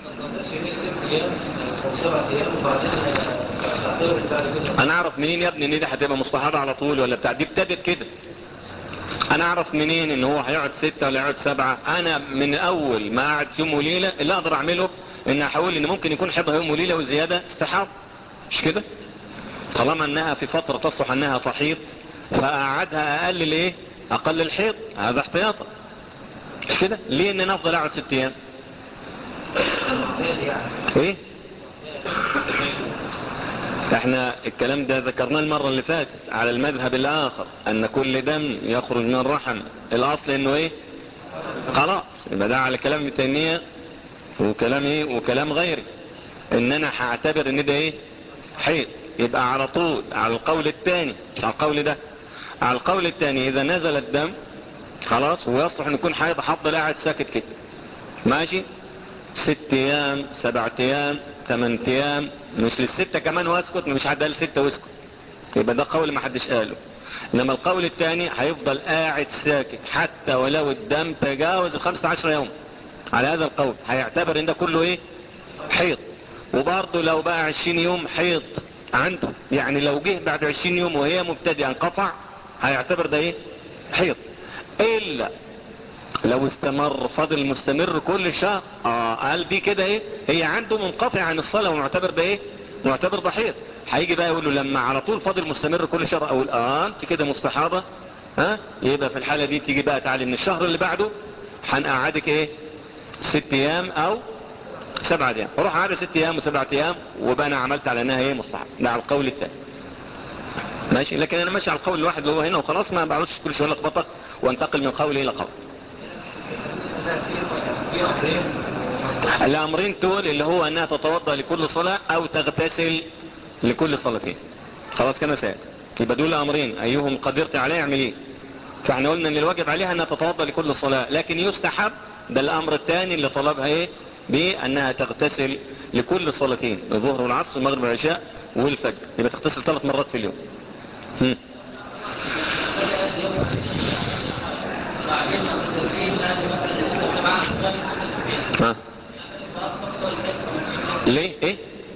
انا اعرف منين يا ابني ان دي هتبقى مستحاضة على طول ولا بتاع دي ابتدت كده انا اعرف منين ان هو هيقعد ستة ولا يقعد سبعة انا من اول ما قعد يوم وليلة اللي اقدر اعمله ان احاول ان ممكن يكون حيضها يوم وليلة وزيادة استحاض مش كده طالما انها في فترة تصلح انها تحيض فاقعدها اقل ليه اقل الحيض هذا احتياطا مش كده ليه ان انا افضل اقعد ست ايام ايه احنا الكلام ده ذكرناه المرة اللي فاتت على المذهب الاخر ان كل دم يخرج من الرحم الاصل انه ايه خلاص يبقى ده على كلام تيمية وكلام ايه وكلام غيري ان انا هعتبر ان ده ايه حيض يبقى على طول على القول الثاني مش على القول ده على القول الثاني اذا نزل الدم خلاص ويصلح ان يكون حيض حض قاعد ساكت كده ماشي ست ايام سبعة ايام ثمان ايام مش للستة كمان واسكت مش حد قال ستة واسكت يبقى ده قول ما حدش قاله انما القول الثاني هيفضل قاعد ساكت حتى ولو الدم تجاوز الخمسة عشر يوم على هذا القول هيعتبر ان ده كله ايه حيض وبرضه لو بقى عشرين يوم حيض عنده يعني لو جه بعد عشرين يوم وهي مبتدئة انقطع هيعتبر ده ايه حيض الا لو استمر فضل مستمر كل شهر اه قال دي كده ايه هي عنده منقطع عن الصلاة ومعتبر ده ايه معتبر ضحية هيجي بقى يقول له لما على طول فضل مستمر كل شهر اقول اه انت كده مستحاضة ها يبقى في الحالة دي تيجي بقى تعالي من الشهر اللي بعده هنقعدك ايه ست ايام او سبعة ايام اروح عادة ست ايام وسبعة ايام وبقى انا عملت على انها ايه مستحب ده على القول الثاني ماشي لكن انا ماشي على القول الواحد اللي هو هنا وخلاص ما بعملش كل شويه لخبطه وانتقل من قول الى قول الامرين دول اللي هو انها تتوضا لكل صلاة او تغتسل لكل صلاتين خلاص كما سأل يبقى دول امرين ايهم قدرت عليه اعمل ايه فاحنا قلنا ان الواجب عليها انها تتوضا لكل صلاة لكن يستحب ده الامر الثاني اللي طلبها ايه بانها تغتسل لكل صلاتين الظهر والعصر والمغرب والعشاء والفجر يبقى تغتسل ثلاث مرات في اليوم هم. ها ليه ايه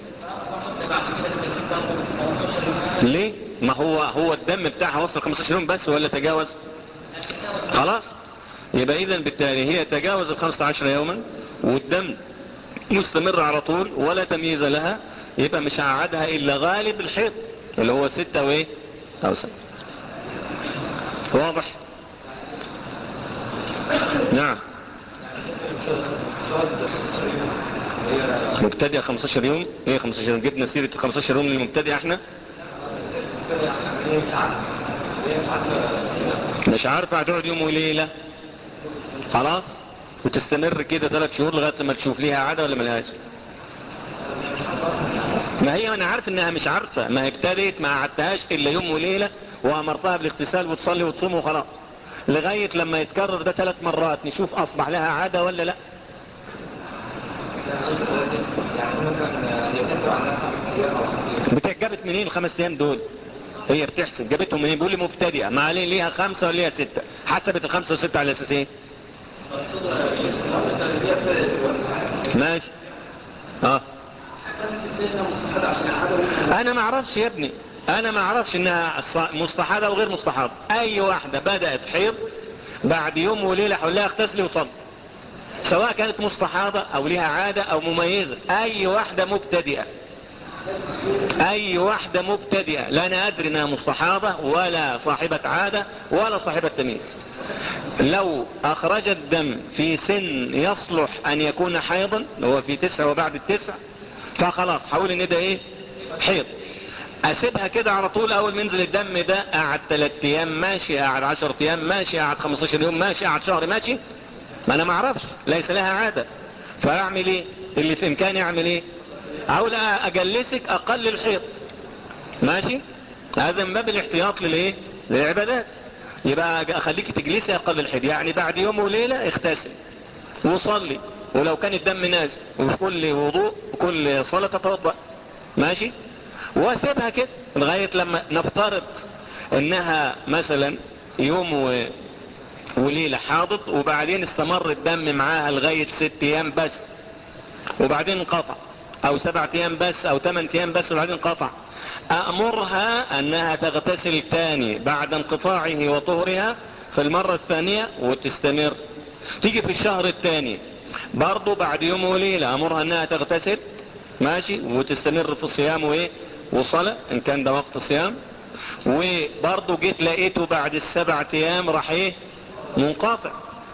ليه ما هو هو الدم بتاعها وصل 15 يوم بس ولا تجاوز خلاص يبقى اذا بالتالي هي تجاوز ال 15 يوما والدم مستمر على طول ولا تمييز لها يبقى مش هعادها الا غالب الحيض اللي هو ستة وايه او سبعة واضح نعم مبتدئ 15 يوم ايه 15 يوم جبنا سيرة 15 يوم للمبتدئ احنا مش عارفة هتقعد يوم وليلة خلاص وتستمر كده ثلاث شهور لغاية لما تشوف ليها عادة ولا ملهاش ما هي انا عارف انها مش عارفة ما هي ابتدت ما قعدتهاش الا يوم وليلة وامرتها بالاغتسال وتصلي وتصوم وخلاص لغاية لما يتكرر ده ثلاث مرات نشوف اصبح لها عادة ولا لا جابت منين الخمس ايام دول هي بتحسب جابتهم منين بيقول لي مبتدئة ما عليه ليها خمسة ولا ليها ستة حسبت الخمسة وستة على اساس ايه ماشي اه انا ما اعرفش يا ابني انا ما اعرفش انها مستحاضة وغير مستحاضة اي واحدة بدأت حيض بعد يوم وليلة حولها اغتسلي وصلي سواء كانت مستحاضة او لها عادة او مميزة اي واحدة مبتدئة اي واحدة مبتدئة لا انا ادري انها مستحاضة ولا صاحبة عادة ولا صاحبة تمييز لو اخرجت دم في سن يصلح ان يكون حيضا هو في تسعة وبعد التسع فخلاص حاول ان ده ايه حيض اسيبها كده على طول اول منزل الدم ده قعد 3 ايام ماشي قعد 10 ايام ماشي قعد 15 يوم ماشي قعد شهر ماشي ما انا ما اعرفش ليس لها عادة فاعمل ايه اللي في امكاني اعمل ايه اقول اجلسك اقل الحيض ماشي هذا من باب الاحتياط للايه للعبادات يبقى اخليك تجلسي اقل الحيض يعني بعد يوم وليلة اغتسل وصلي ولو كان الدم نازل وفي كل وضوء وكل صلاة تتوضأ ماشي واسيبها كده لغاية لما نفترض انها مثلا يوم و... وليلة حاضت وبعدين استمر الدم معاها لغاية ست ايام بس وبعدين انقطع او سبعة ايام بس او ثمان ايام بس وبعدين انقطع امرها انها تغتسل تاني بعد انقطاعه وطهرها في المرة الثانية وتستمر تيجي في الشهر الثاني برضو بعد يوم وليلة امرها انها تغتسل ماشي وتستمر في الصيام وايه وصلاة ان كان ده وقت صيام وبرضو جيت لقيته بعد السبعة ايام راح ايه منقاطع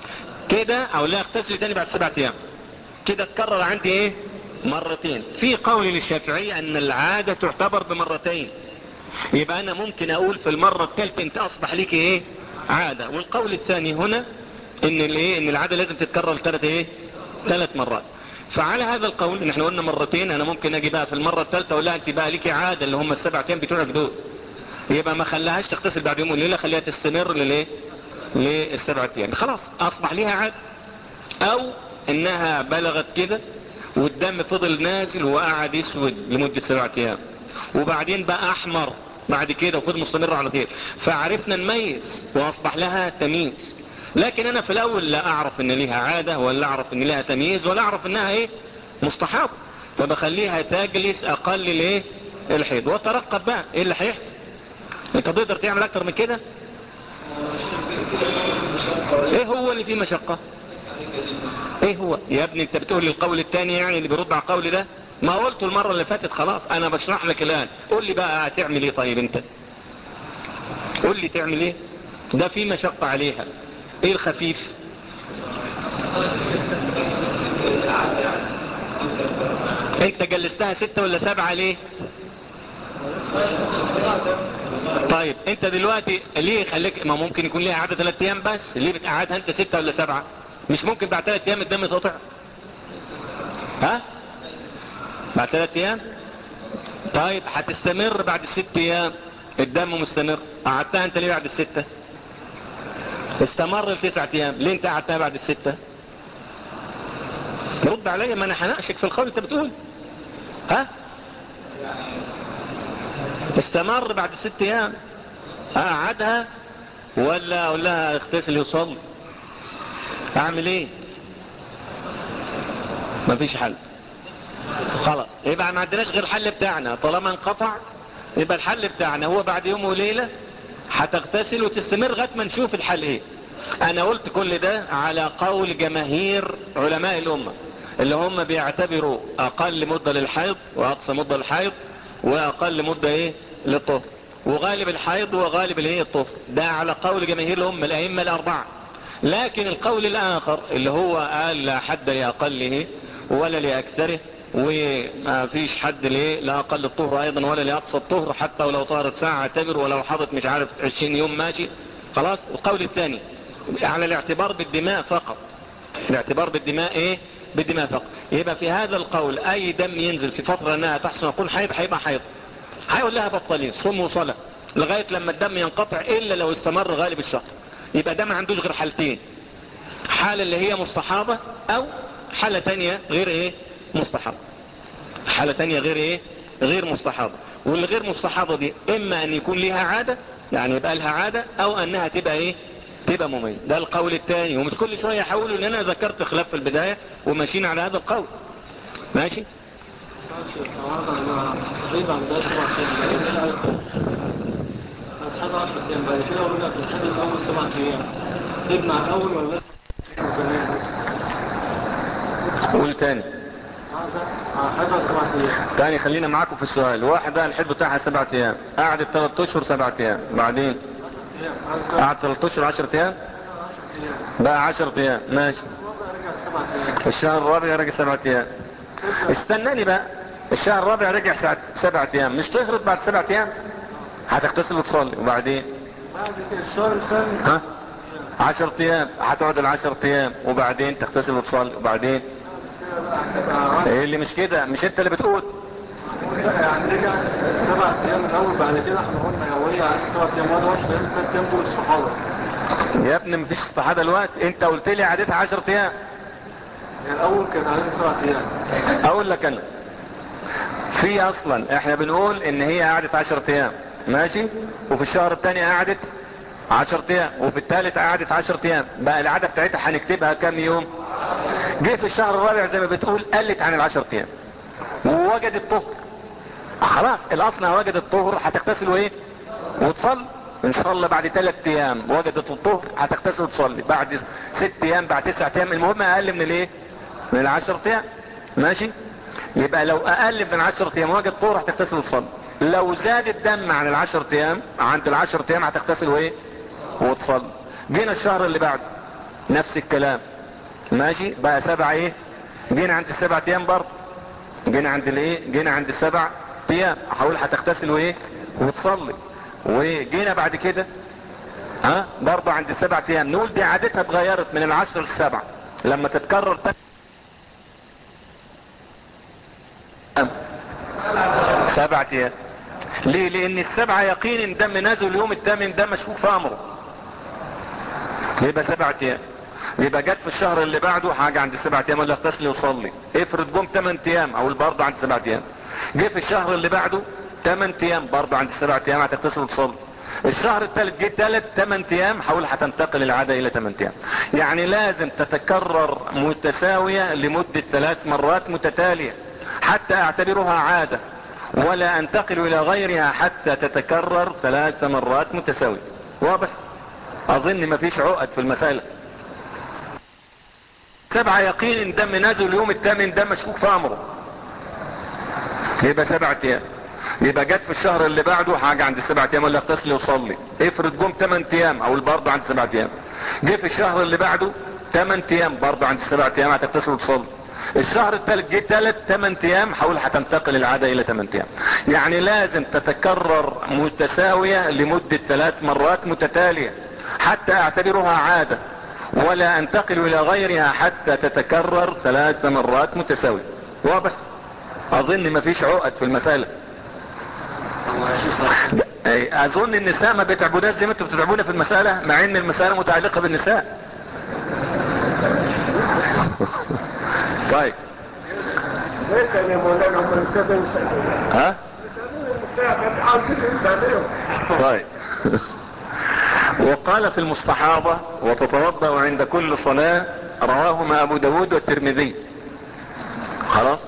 كده او لا اغتسل تاني بعد سبعة ايام كده اتكرر عندي ايه مرتين في قول للشافعية ان العادة تعتبر بمرتين يبقى انا ممكن اقول في المرة الثالثة انت اصبح لك ايه عادة والقول الثاني هنا ان الايه ان العادة لازم تتكرر ثلاث ايه ثلاث مرات فعلى هذا القول ان احنا قلنا مرتين انا ممكن اجي بقى في المرة الثالثة اقول لها انت بقى ليكي عادة اللي هم السبع ايام بتوعك دول يبقى ما خلاهاش تغتسل بعد يوم وليلة خليها تستمر للايه للسبعة ايام خلاص اصبح ليها عادة او انها بلغت كده والدم فضل نازل وقعد يسود لمدة سبعة ايام وبعدين بقى احمر بعد كده وفضل مستمر على كده فعرفنا نميز واصبح لها تمييز لكن انا في الاول لا اعرف ان ليها عادة ولا اعرف ان لها تمييز ولا اعرف انها ايه مستحاض فبخليها تجلس اقل الايه الحيض وترقب بقى ايه اللي هيحصل انت تقدر تعمل اكتر من كده ايه هو اللي فيه مشقة ايه هو يا ابني انت بتقول لي القول الثاني يعني اللي بيرد على القول ده ما قلته المرة اللي فاتت خلاص انا بشرح لك الان قول لي بقى هتعمل ايه طيب انت قول لي تعمل ايه ده في مشقة عليها ايه الخفيف انت جلستها ستة ولا سبعة ليه طيب انت دلوقتي ليه خليك ما ممكن يكون ليها عادة ثلاث ايام بس ليه بتقعدها انت ستة ولا سبعة مش ممكن بعد ثلاث ايام الدم يتقطع ها بعد ثلاث ايام طيب هتستمر بعد الست ايام الدم مستمر قعدتها انت ليه بعد الستة استمر لتسعة ايام ليه انت قعدتها بعد الستة رد عليا ما انا هناقشك في القول انت بتقول ها استمر بعد ست ايام اقعدها ولا اقول لها اغتسل يصلي اعمل ايه مفيش حل خلاص يبقى ما عندناش غير الحل بتاعنا طالما انقطع يبقى الحل بتاعنا هو بعد يوم وليلة هتغتسل وتستمر لغايه ما نشوف الحل ايه انا قلت كل ده على قول جماهير علماء الامة اللي هم بيعتبروا اقل مدة للحيض واقصى مدة للحيض واقل مدة ايه للطهر وغالب الحيض وغالب الايه الطهر ده على قول جماهير الامة الائمة الاربعة لكن القول الاخر اللي هو قال لا حد لاقله ولا لاكثره وما فيش حد ليه لا اقل الطهر ايضا ولا لاقصى الطهر حتى ولو طهرت ساعة اعتبر ولو حضت مش عارف 20 يوم ماشي خلاص القول الثاني على الاعتبار بالدماء فقط الاعتبار بالدماء ايه بالدماء فقط يبقى في هذا القول اي دم ينزل في فترة انها تحسن يكون حيض هيبقى حيض هيقول لها بطلين صوم وصلاة لغاية لما الدم ينقطع الا لو استمر غالب الشهر يبقى ده ما عندوش غير حالتين حالة اللي هي مستحاضة او حالة تانية غير ايه مستحاضة حالة تانية غير ايه غير مستحاضة واللي غير مستحاضة دي اما ان يكون لها عادة يعني يبقى لها عادة او انها تبقى ايه تبقى مميز ده القول الثاني ومش كل شوية يحاولوا ان انا ذكرت خلاف في البداية وماشيين على هذا القول ماشي تقريبا ده سبع ايام مش عارف هتحب 10 ايام بعد كده اقول لك الحد الاول سبع ايام تجمع الاول ولا قول تاني هحبها سبع ايام تاني خلينا معاكم في السؤال واحد ده الحد بتاعها سبعة ايام قعدت ثلاث اشهر سبعة ايام بعدين قعد ثلاث اشهر 10 ايام بقى 10 ايام ماشي رجع سبع ايام الشهر الرابع رجع سبعة ايام استناني بقى الشهر الرابع رجع ساعة سبعة ايام مش تهرب بعد سبعة ايام هتغتسل وتصلي وبعدين بعد كده الشهر الخامس ها عشر ايام هتقعد العشر ايام وبعدين تغتسل وتصلي وبعدين كده بقى هتبقى ايه اللي مش كده مش انت اللي بتقول يعني رجع سبع ايام الاول بعد كده احنا قلنا يا وهي عندي سبع ايام وانا 10 ايام ثلاث ايام دول الصحابه يا ابني مفيش استحاضة الوقت انت قلت لي عادتها عشر ايام يعني الاول كانت عندي سبع ايام اقول لك انا في اصلا احنا بنقول ان هي قعدت عشر ايام ماشي وفي الشهر الثاني قعدت عشر ايام وفي الثالث قعدت عشر ايام بقى العادة بتاعتها هنكتبها كام يوم جه في الشهر الرابع زي ما بتقول قلت عن العشر ايام ووجدت طهر خلاص الاصل انها وجدت طهر هتغتسل وايه وتصلي ان شاء الله بعد ثلاث ايام وجدت الطهر هتغتسل وتصلي بعد ست ايام بعد تسعة ايام المهم اقل من الايه من العشر ايام ماشي يبقى لو اقل من العشر ايام وجد طهر هتغتسل وتصلي لو زاد الدم عن العشر ايام عند العشر ايام هتغتسل وايه وتصلي جينا الشهر اللي بعده نفس الكلام ماشي بقى سبع ايه جينا عند السبع ايام برضه جينا عند الايه جينا عند السبع ايام هقول هتغتسل وايه وتصلي وجينا بعد كده ها برضه عند السبع ايام نقول دي عادتها اتغيرت من العشر للسبع لما تتكرر تاني سبعة ايام ليه لان السبعة يقين ان دم نازل اليوم الثامن ده مشكوك في امره يبقى سبعة ايام يبقى جت في الشهر اللي بعده حاجة عند السبعة ايام ولا اغتسل وصلي افرض جم 8 ايام او برضه عند سبعة ايام جه في الشهر اللي بعده 8 ايام برضه عند السبعة ايام هتغتسل وتصلي الشهر الثالث جه ثالث 8 ايام حول هتنتقل العادة الى 8 ايام يعني لازم تتكرر متساوية لمدة ثلاث مرات متتالية حتى اعتبرها عادة ولا انتقل الى غيرها حتى تتكرر ثلاث مرات متساوية واضح اظن مفيش عقد في المسألة سبعة يقين ان دم نازل اليوم الثامن ده مشكوك في امره يبقى سبعة ايام يبقى جت في الشهر اللي بعده حاجة عند السبعة ايام ولا اغتسل وصلي افرض جم 8 ايام او برضه عند سبعة ايام جه في الشهر اللي بعده 8 ايام برضه عند السبعة ايام هتغتسل وتصلي الشهر الثالث جه ثلاث 8 ايام حاول هتنتقل العادة الى 8 ايام يعني لازم تتكرر متساوية لمدة ثلاث مرات متتالية حتى اعتبرها عادة ولا انتقل الى غيرها حتى تتكرر ثلاث مرات متساوية واضح اظن مفيش عقد في المسألة أي، اظن النساء ما بيتعبوناش زي ما انتم بتتعبونا في المسألة مع ان المسألة متعلقة بالنساء طيب ليس يا مولانا هم السبب ها طيب وقال في المستحاضة وتتوضأ عند كل صلاة رواهما ابو داود والترمذي خلاص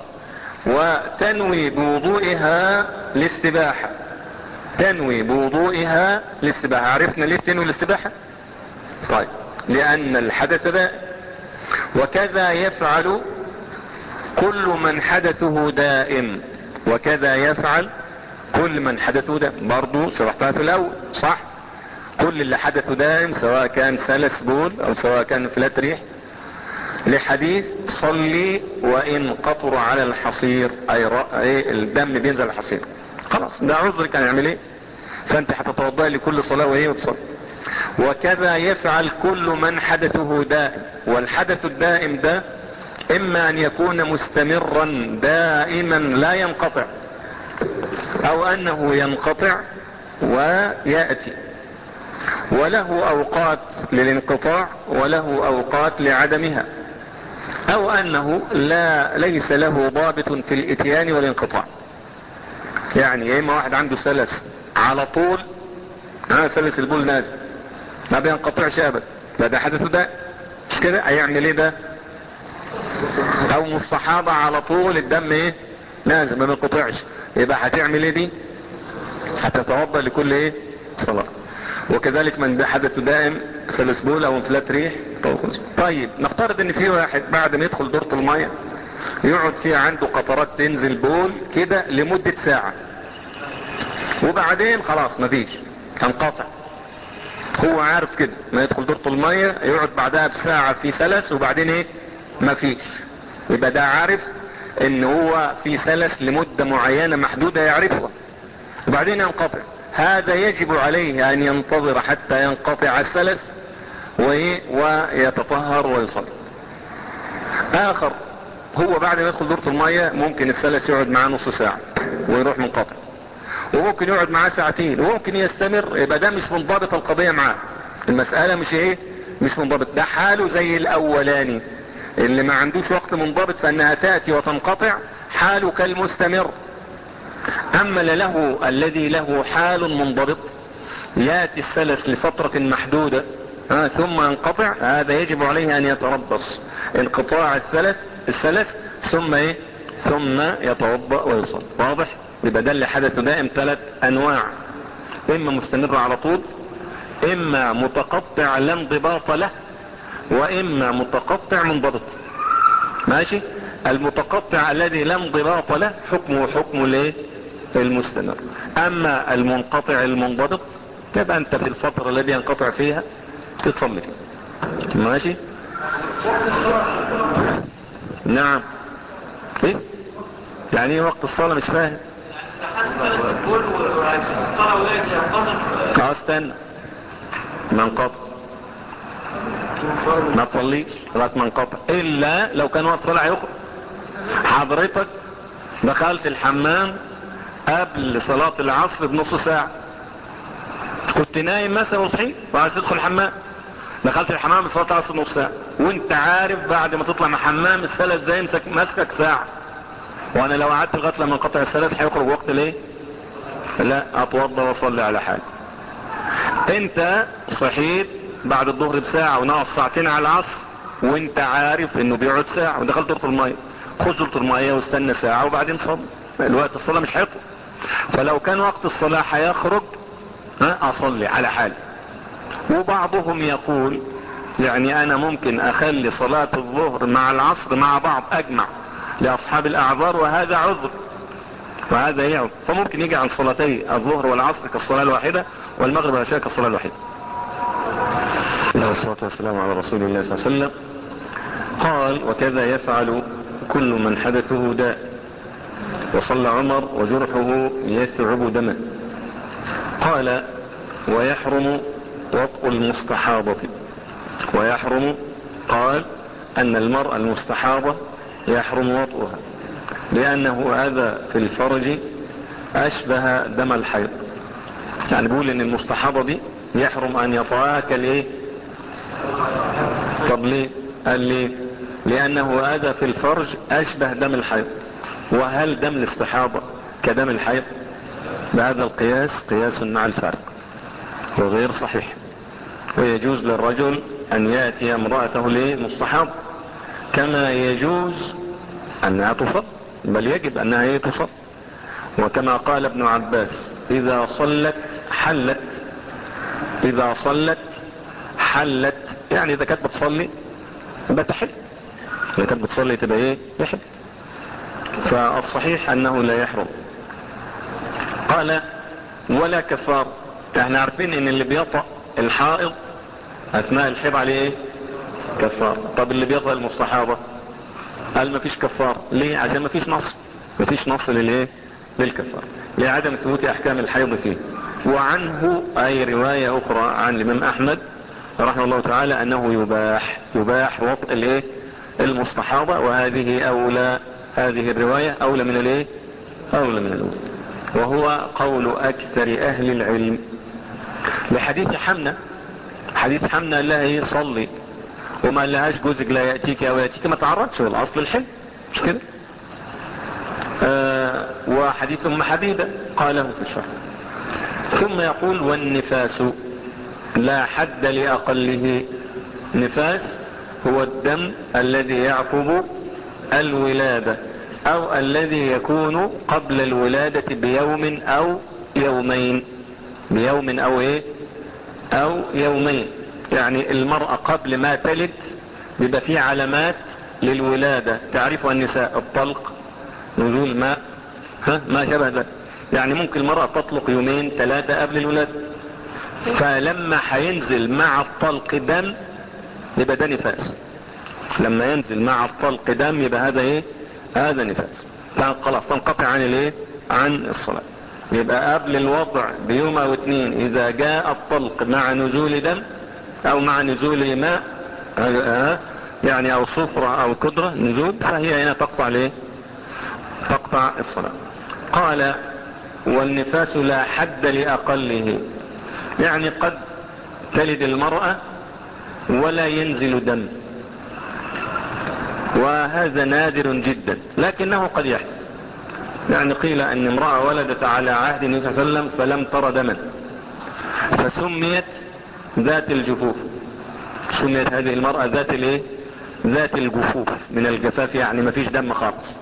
وتنوي بوضوئها الاستباحة تنوي بوضوئها الاستباحة عرفنا ليه تنوي الاستباحة طيب لان الحدث ده وكذا يفعل كل من حدثه دائم وكذا يفعل كل من حدثه دائم برضو شرحتها في الاول صح كل اللي حدثه دائم سواء كان سلس بول او سواء كان فلات ريح لحديث صلي وان قطر على الحصير اي, رأ... أي الدم بينزل على الحصير خلاص ده عذر كان يعمل ايه فانت هتتوضا لكل صلاة وهي وتصلي وكذا يفعل كل من حدثه دائم والحدث الدائم ده اما ان يكون مستمرا دائما لا ينقطع او انه ينقطع ويأتي وله اوقات للانقطاع وله اوقات لعدمها او انه لا ليس له ضابط في الاتيان والانقطاع يعني يا اما واحد عنده سلس على طول ها سلس البول نازل ما بينقطعش ابدا لا ده حدثه ده مش كده هيعمل ايه ده او مستحاضة على طول الدم ايه نازل ما بينقطعش يبقى هتعمل ايه دي هتتوضا لكل ايه صلاة وكذلك من ده حدث دائم سلس بول او انفلات ريح طيب نفترض ان في واحد بعد ما يدخل دورة المية يقعد فيها عنده قطرات تنزل بول كده لمدة ساعة وبعدين خلاص مفيش هنقطع هو عارف كده ما يدخل دورة المية يقعد بعدها بساعة في سلس وبعدين ايه مفيش يبقى ده عارف ان هو في سلس لمدة معينة محدودة يعرفها وبعدين ينقطع هذا يجب عليه ان ينتظر حتى ينقطع السلس وايه ويتطهر ويصلي اخر هو بعد ما يدخل دورة المية ممكن السلس يقعد معاه نص ساعة ويروح منقطع وممكن يقعد معاه ساعتين وممكن يستمر يبقى ده مش منضبط القضية معاه المسألة مش ايه مش منضبط ده حاله زي الاولاني اللي ما عندوش وقت منضبط فانها تأتي وتنقطع حاله كالمستمر اما له الذي له حال منضبط ياتي السلس لفترة محدودة ها ثم ينقطع هذا يجب عليه ان يتربص انقطاع الثلث السلس ثم ايه ثم يتوضا ويصلي واضح يبقى ده اللي حدث دائم ثلاث انواع اما مستمر على طول اما متقطع لا انضباط له واما متقطع منضبط ماشي المتقطع الذي لا انضباط له حكمه حكم الايه المستمر اما المنقطع المنضبط تبقى انت في الفترة التي ينقطع فيها تتصلي فيها ماشي نعم ايه يعني ايه وقت الصلاة مش فاهم اه استنى ما انقطع ما تصليش لغايه ما انقطع الا لو كان وقت صلاه هيخرج حضرتك دخلت الحمام قبل صلاة العصر بنص ساعة كنت نايم مثلا وصحيت وعايز تدخل الحمام دخلت الحمام بصلاة العصر نص ساعة وانت عارف بعد ما تطلع من الحمام السلس زي يمسك ماسكك ساعة وانا لو قعدت لغايه لما انقطع السلس هيخرج وقت ليه لا اتوضى واصلي على حالي انت صحيت بعد الظهر بساعة ونقص ساعتين على العصر وانت عارف انه بيقعد ساعة ودخلت دورة المية خش دورة المية واستنى ساعة وبعدين صلي الوقت الصلاة مش هيطلع فلو كان وقت الصلاة هيخرج ها اصلي على حالي وبعضهم يقول يعني انا ممكن اخلي صلاة الظهر مع العصر مع بعض اجمع لاصحاب الاعذار وهذا عذر وهذا يعذر فممكن يجي عن صلاتي الظهر والعصر كالصلاة الواحدة والمغرب والعشاء كالصلاة الواحدة الله والصلاة والسلام على رسول الله صلى الله عليه وسلم قال وكذا يفعل كل من حدثه داء وصلى عمر وجرحه يثعب دما قال ويحرم وطء المستحاضة ويحرم قال أن المرأة المستحاضة يحرم وطئها لأنه أذى في الفرج أشبه دم الحيض يعني بيقول ان المستحاضة دي يحرم ان يطعها كالايه طب ليه قال ليه لانه اذى في الفرج اشبه دم الحيض وهل دم الاستحاضة كدم الحيض بهذا القياس قياس مع الفارق وغير صحيح ويجوز للرجل ان يأتي امرأته لمستحاض كما يجوز انها تصل بل يجب انها تصل وكما قال ابن عباس اذا صلت حلت اذا صلت حلت يعني اذا كانت بتصلي يبقى تحل اذا كانت بتصلي تبقى ايه يحل فالصحيح انه لا يحرم قال ولا كفار احنا عارفين ان اللي بيطأ الحائض اثناء الحيض عليه ايه كفار طب اللي بيطأ المستحاضة قال ما فيش كفار ليه عشان ما فيش نص ما فيش نص للايه للكفار لعدم ثبوت احكام الحيض فيه وعنه اي رواية اخرى عن الامام احمد رحمه الله تعالى انه يباح يباح وطء الايه المستحاضة وهذه اولى هذه الرواية اولى من الايه اولى من الاولى وهو قول اكثر اهل العلم لحديث حمنة حديث حمنة الله ايه صلي وما لهاش جوزك لا يأتيك او يأتيك ما تعرضش والاصل الحل مش كده آه وحديث ام حبيبة قاله في الشرح ثم يقول والنفاس لا حد لأقله نفاس هو الدم الذي يعقب الولادة او الذي يكون قبل الولادة بيوم او يومين بيوم او ايه او يومين يعني المرأة قبل ما تلد بيبقى فيه علامات للولادة تعرفها النساء الطلق نزول ماء ها ما شبه ذلك يعني ممكن المرأة تطلق يومين ثلاثة قبل الولادة فلما هينزل مع الطلق دم يبقى ده نفاس لما ينزل مع الطلق دم يبقى هذا ايه هذا نفاس خلاص تنقطع عن الايه عن الصلاة يبقى قبل الوضع بيوم او اتنين اذا جاء الطلق مع نزول دم او مع نزول ماء يعني او صفرة او قدرة نزول فهي هنا تقطع ليه تقطع الصلاة قال والنفاس لا حد لأقله يعني قد تلد المرأة ولا ينزل دم وهذا نادر جدا لكنه قد يحدث يعني قيل ان امرأة ولدت على عهد النبي صلى الله عليه وسلم فلم تر دما فسميت ذات الجفوف سميت هذه المرأة ذات الايه ذات الجفوف من الجفاف يعني ما فيش دم خالص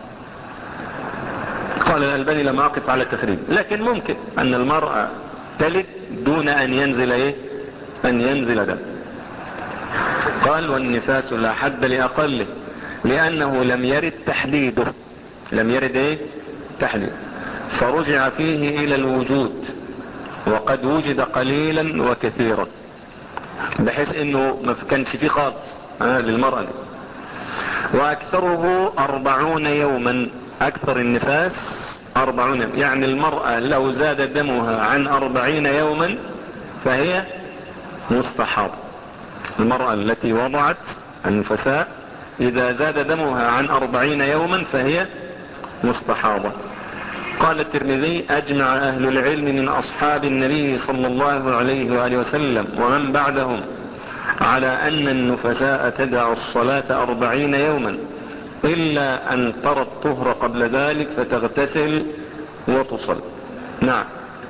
قال الألباني لم أقف على التخريج لكن ممكن أن المرأة تلد دون أن ينزل إيه أن ينزل دم قال والنفاس لا حد لأقله لأنه لم يرد تحديده لم يرد إيه تحديد فرجع فيه إلى الوجود وقد وجد قليلا وكثيرا بحيث انه ما كانش فيه خالص آه للمرأة دي واكثره اربعون يوما اكثر النفاس اربعون يوم يعني المرأة لو زاد دمها عن اربعين يوما فهي مستحاضة المرأة التي وضعت النفساء اذا زاد دمها عن اربعين يوما فهي مستحاضة قال الترمذي اجمع اهل العلم من اصحاب النبي صلى الله عليه وآله وسلم ومن بعدهم على ان النفساء تدع الصلاة اربعين يوما الا ان ترى الطهر قبل ذلك فتغتسل وتصل نعم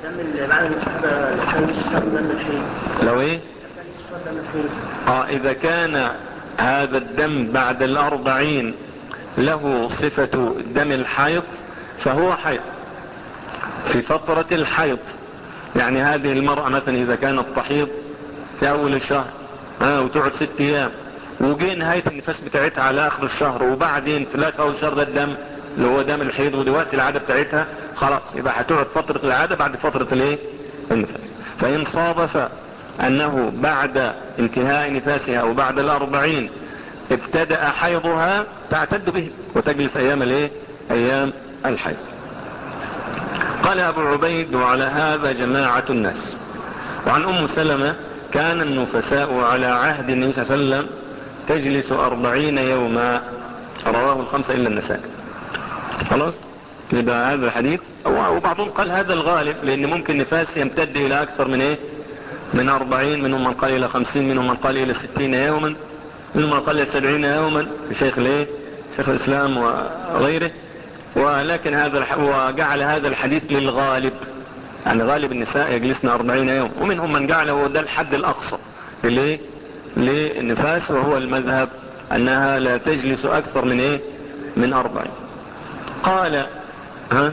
لو ايه اه اذا كان هذا الدم بعد الاربعين له صفة دم الحيض فهو حيض في فترة الحيض يعني هذه المرأة مثلا اذا كانت تحيض في اول الشهر اه وتقعد ست ايام وجي نهاية النفاس بتاعتها على اخر الشهر وبعدين في لا اول الشهر ده الدم اللي هو دم الحيض ودلوقتي العادة بتاعتها خلاص يبقى هتقعد فترة العادة بعد فترة الايه النفاس فان صادف انه بعد انتهاء نفاسها او بعد الاربعين ابتدأ حيضها تعتد به وتجلس ايام الايه ايام الحج قال ابو عبيد وعلى هذا جماعة الناس وعن ام سلمة كان النفساء على عهد النبي صلى الله عليه وسلم تجلس أربعين يوما رواه الخمسة إلا النساء خلاص يبقى هذا الحديث وبعضهم قال هذا الغالب لأن ممكن نفاس يمتد إلى أكثر من إيه من أربعين منهم من قال إلى خمسين منهم من قال إلى ستين يوما منهم من قال إلى سبعين يوما في شيخ الإيه شيخ الإسلام وغيره ولكن هذا الح... وجعل هذا الحديث للغالب يعني غالب النساء يجلسن أربعين يوم ومنهم من جعله ده الحد الأقصى ليه للنفاس وهو المذهب أنها لا تجلس أكثر من إيه من أربعين قال ها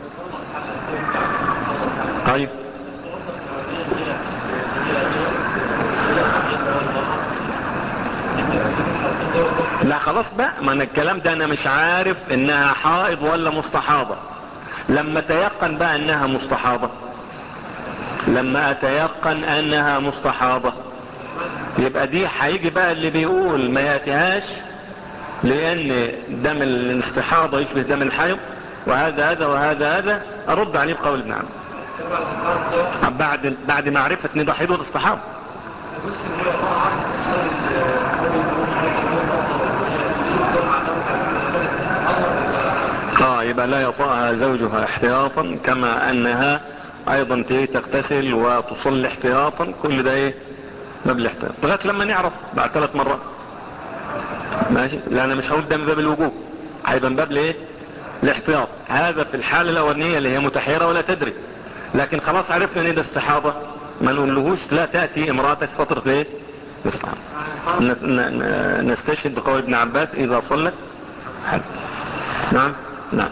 طيب لا خلاص بقى ما انا الكلام ده انا مش عارف انها حائض ولا مستحاضة لما تيقن بقى انها مستحاضة لما اتيقن انها مستحاضة يبقى دي هيجي بقى اللي بيقول ما ياتيهاش لان دم الاستحاضة يشبه دم الحيض وهذا هذا وهذا هذا ارد عليه بقول ابن عم بعد بعد معرفة ان ده حيض والاستحاضة اه يبقى لا يطأها زوجها احتياطا كما انها ايضا تغتسل وتصلي احتياطا كل ده ايه باب الاحتياط لغايه لما نعرف بعد ثلاث مرات ماشي لان مش هقول ده من باب الوجوب هيبقى من باب الايه الاحتياط هذا في الحالة الاولانية اللي هي متحيرة ولا تدري لكن خلاص عرفنا ان ده استحاضة ما نقولهوش لا تأتي امرأتك فترة ايه الاستحاضة نستشهد بقول ابن عباس اذا صلت حد نعم نعم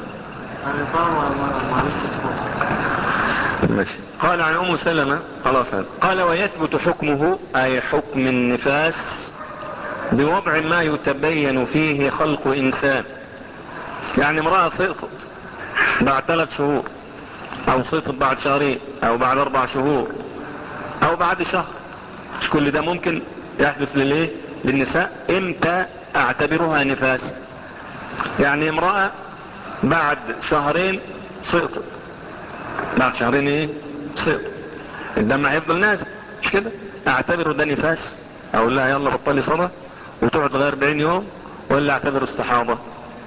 ماشي قال عن ام سلمة خلاص هذا قال ويثبت حكمه اي حكم النفاس بوضع ما يتبين فيه خلق انسان يعني امرأة سقطت بعد ثلاث شهور او سقطت بعد شهرين او بعد اربع شهور او بعد شهر مش كل ده ممكن يحدث للايه للنساء امتى اعتبرها نفاس يعني امرأة بعد شهرين سقطت بعد شهرين ايه سقط الدم هيفضل نازل مش كده اعتبره ده نفاس اقول لها يلا بطلي صلاة وتقعد غير 40 يوم ولا اعتبره استحاضة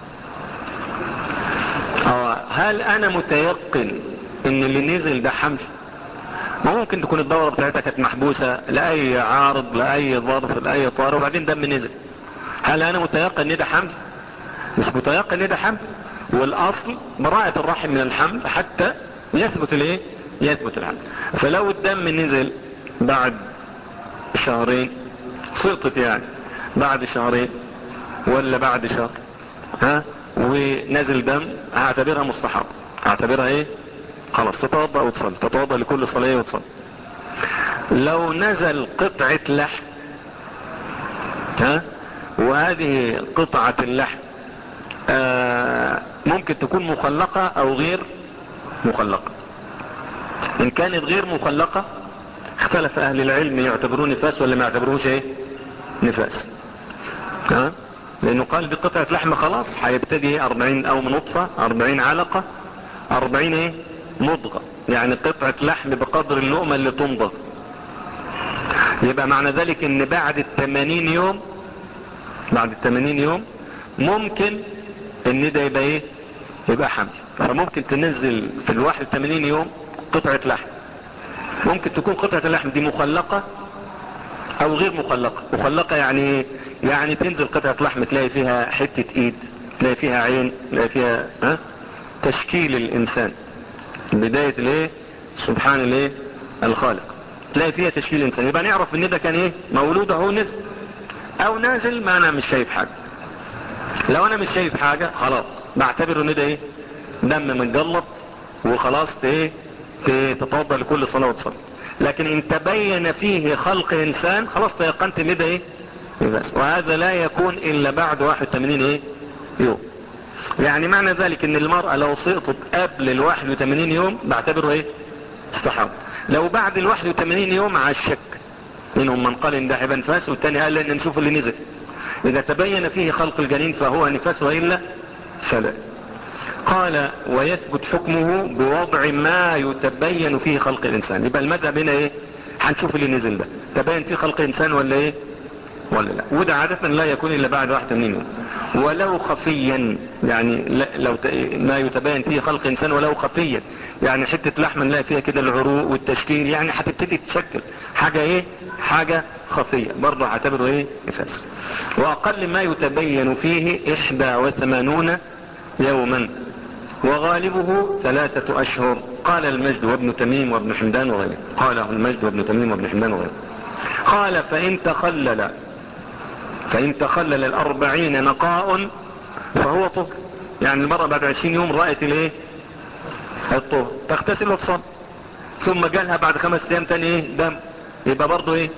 اه هل انا متيقن ان اللي نزل ده حمل ما ممكن تكون الدورة بتاعتها كانت محبوسة لأي عارض لأي ظرف لأي طار وبعدين دم نزل هل انا متيقن ان ده حمل مش متيقن ان ده حمل والاصل براءة الرحم من الحمل حتى يثبت الايه يثبت الحمل فلو الدم نزل بعد شهرين سقطت يعني بعد شهرين ولا بعد شهر ها ونزل دم هعتبرها مستحب هعتبرها ايه خلاص تتوضا وتصلي تتوضا لكل صلاه وتصلي لو نزل قطعة لحم ها وهذه قطعة اللحم آه ممكن تكون مخلقة او غير مخلقة ان كانت غير مخلقة اختلف اهل العلم يعتبرون نفاس ولا ما يعتبروش ايه نفاس ها لانه قال دي قطعة لحم خلاص هيبتدي 40 او نطفة 40 علقة 40 ايه مضغة يعني قطعة لحم بقدر اللقمة اللي تمضغ يبقى معنى ذلك ان بعد التمانين يوم بعد التمانين يوم ممكن ان ده يبقى ايه يبقى حمل فممكن تنزل في الواحد التمانين يوم قطعة لحم ممكن تكون قطعة اللحم دي مخلقة او غير مخلقة مخلقة يعني يعني تنزل قطعة لحم تلاقي فيها حتة ايد تلاقي فيها عين تلاقي فيها ها تشكيل الانسان بداية الايه سبحان الايه الخالق تلاقي فيها تشكيل الانسان يبقى نعرف ان ده كان ايه مولود اهو نزل او نازل ما انا مش شايف حاجة لو انا مش شايف حاجة خلاص بعتبره ان ده ايه دم متجلط وخلاص ايه تتوضا لكل صلاة وتصلي لكن ان تبين فيه خلق انسان خلاص تيقنت ان ده ايه بس وهذا لا يكون الا بعد 81 ايه يوم يعني معنى ذلك ان المرأة لو سقطت قبل ال 81 يوم بعتبره ايه استحاضة لو بعد ال 81 يوم على الشك منهم من قال ان ده هيبقى نفاس والتاني قال ان نشوف اللي نزل اذا تبين فيه خلق الجنين فهو نفاس وإلا فلا قال ويثبت حكمه بوضع ما يتبين فيه خلق الانسان يبقى المذهب هنا ايه هنشوف اللي نزل ده تبين فيه خلق الانسان ولا ايه ولا لا وده عادة لا يكون الا بعد 81 يوم ولو خفيا يعني لو ما يتبين فيه خلق انسان ولو خفيا يعني حتة لحمة نلاقي فيها كده العروق والتشكيل يعني هتبتدي تشكل حاجة ايه حاجة خفية برضه هعتبره ايه نفاس واقل ما يتبين فيه 81 يوما وغالبه ثلاثة أشهر قال المجد وابن تميم وابن حمدان وغيره قاله المجد وابن تميم وابن حمدان وغيره قال فإن تخلل فإن تخلل الأربعين نقاء فهو طهر يعني المرة بعد عشرين يوم رأت الايه الطهر تغتسل وتصل ثم جالها بعد خمس ايام تاني ايه دم يبقى برضه ايه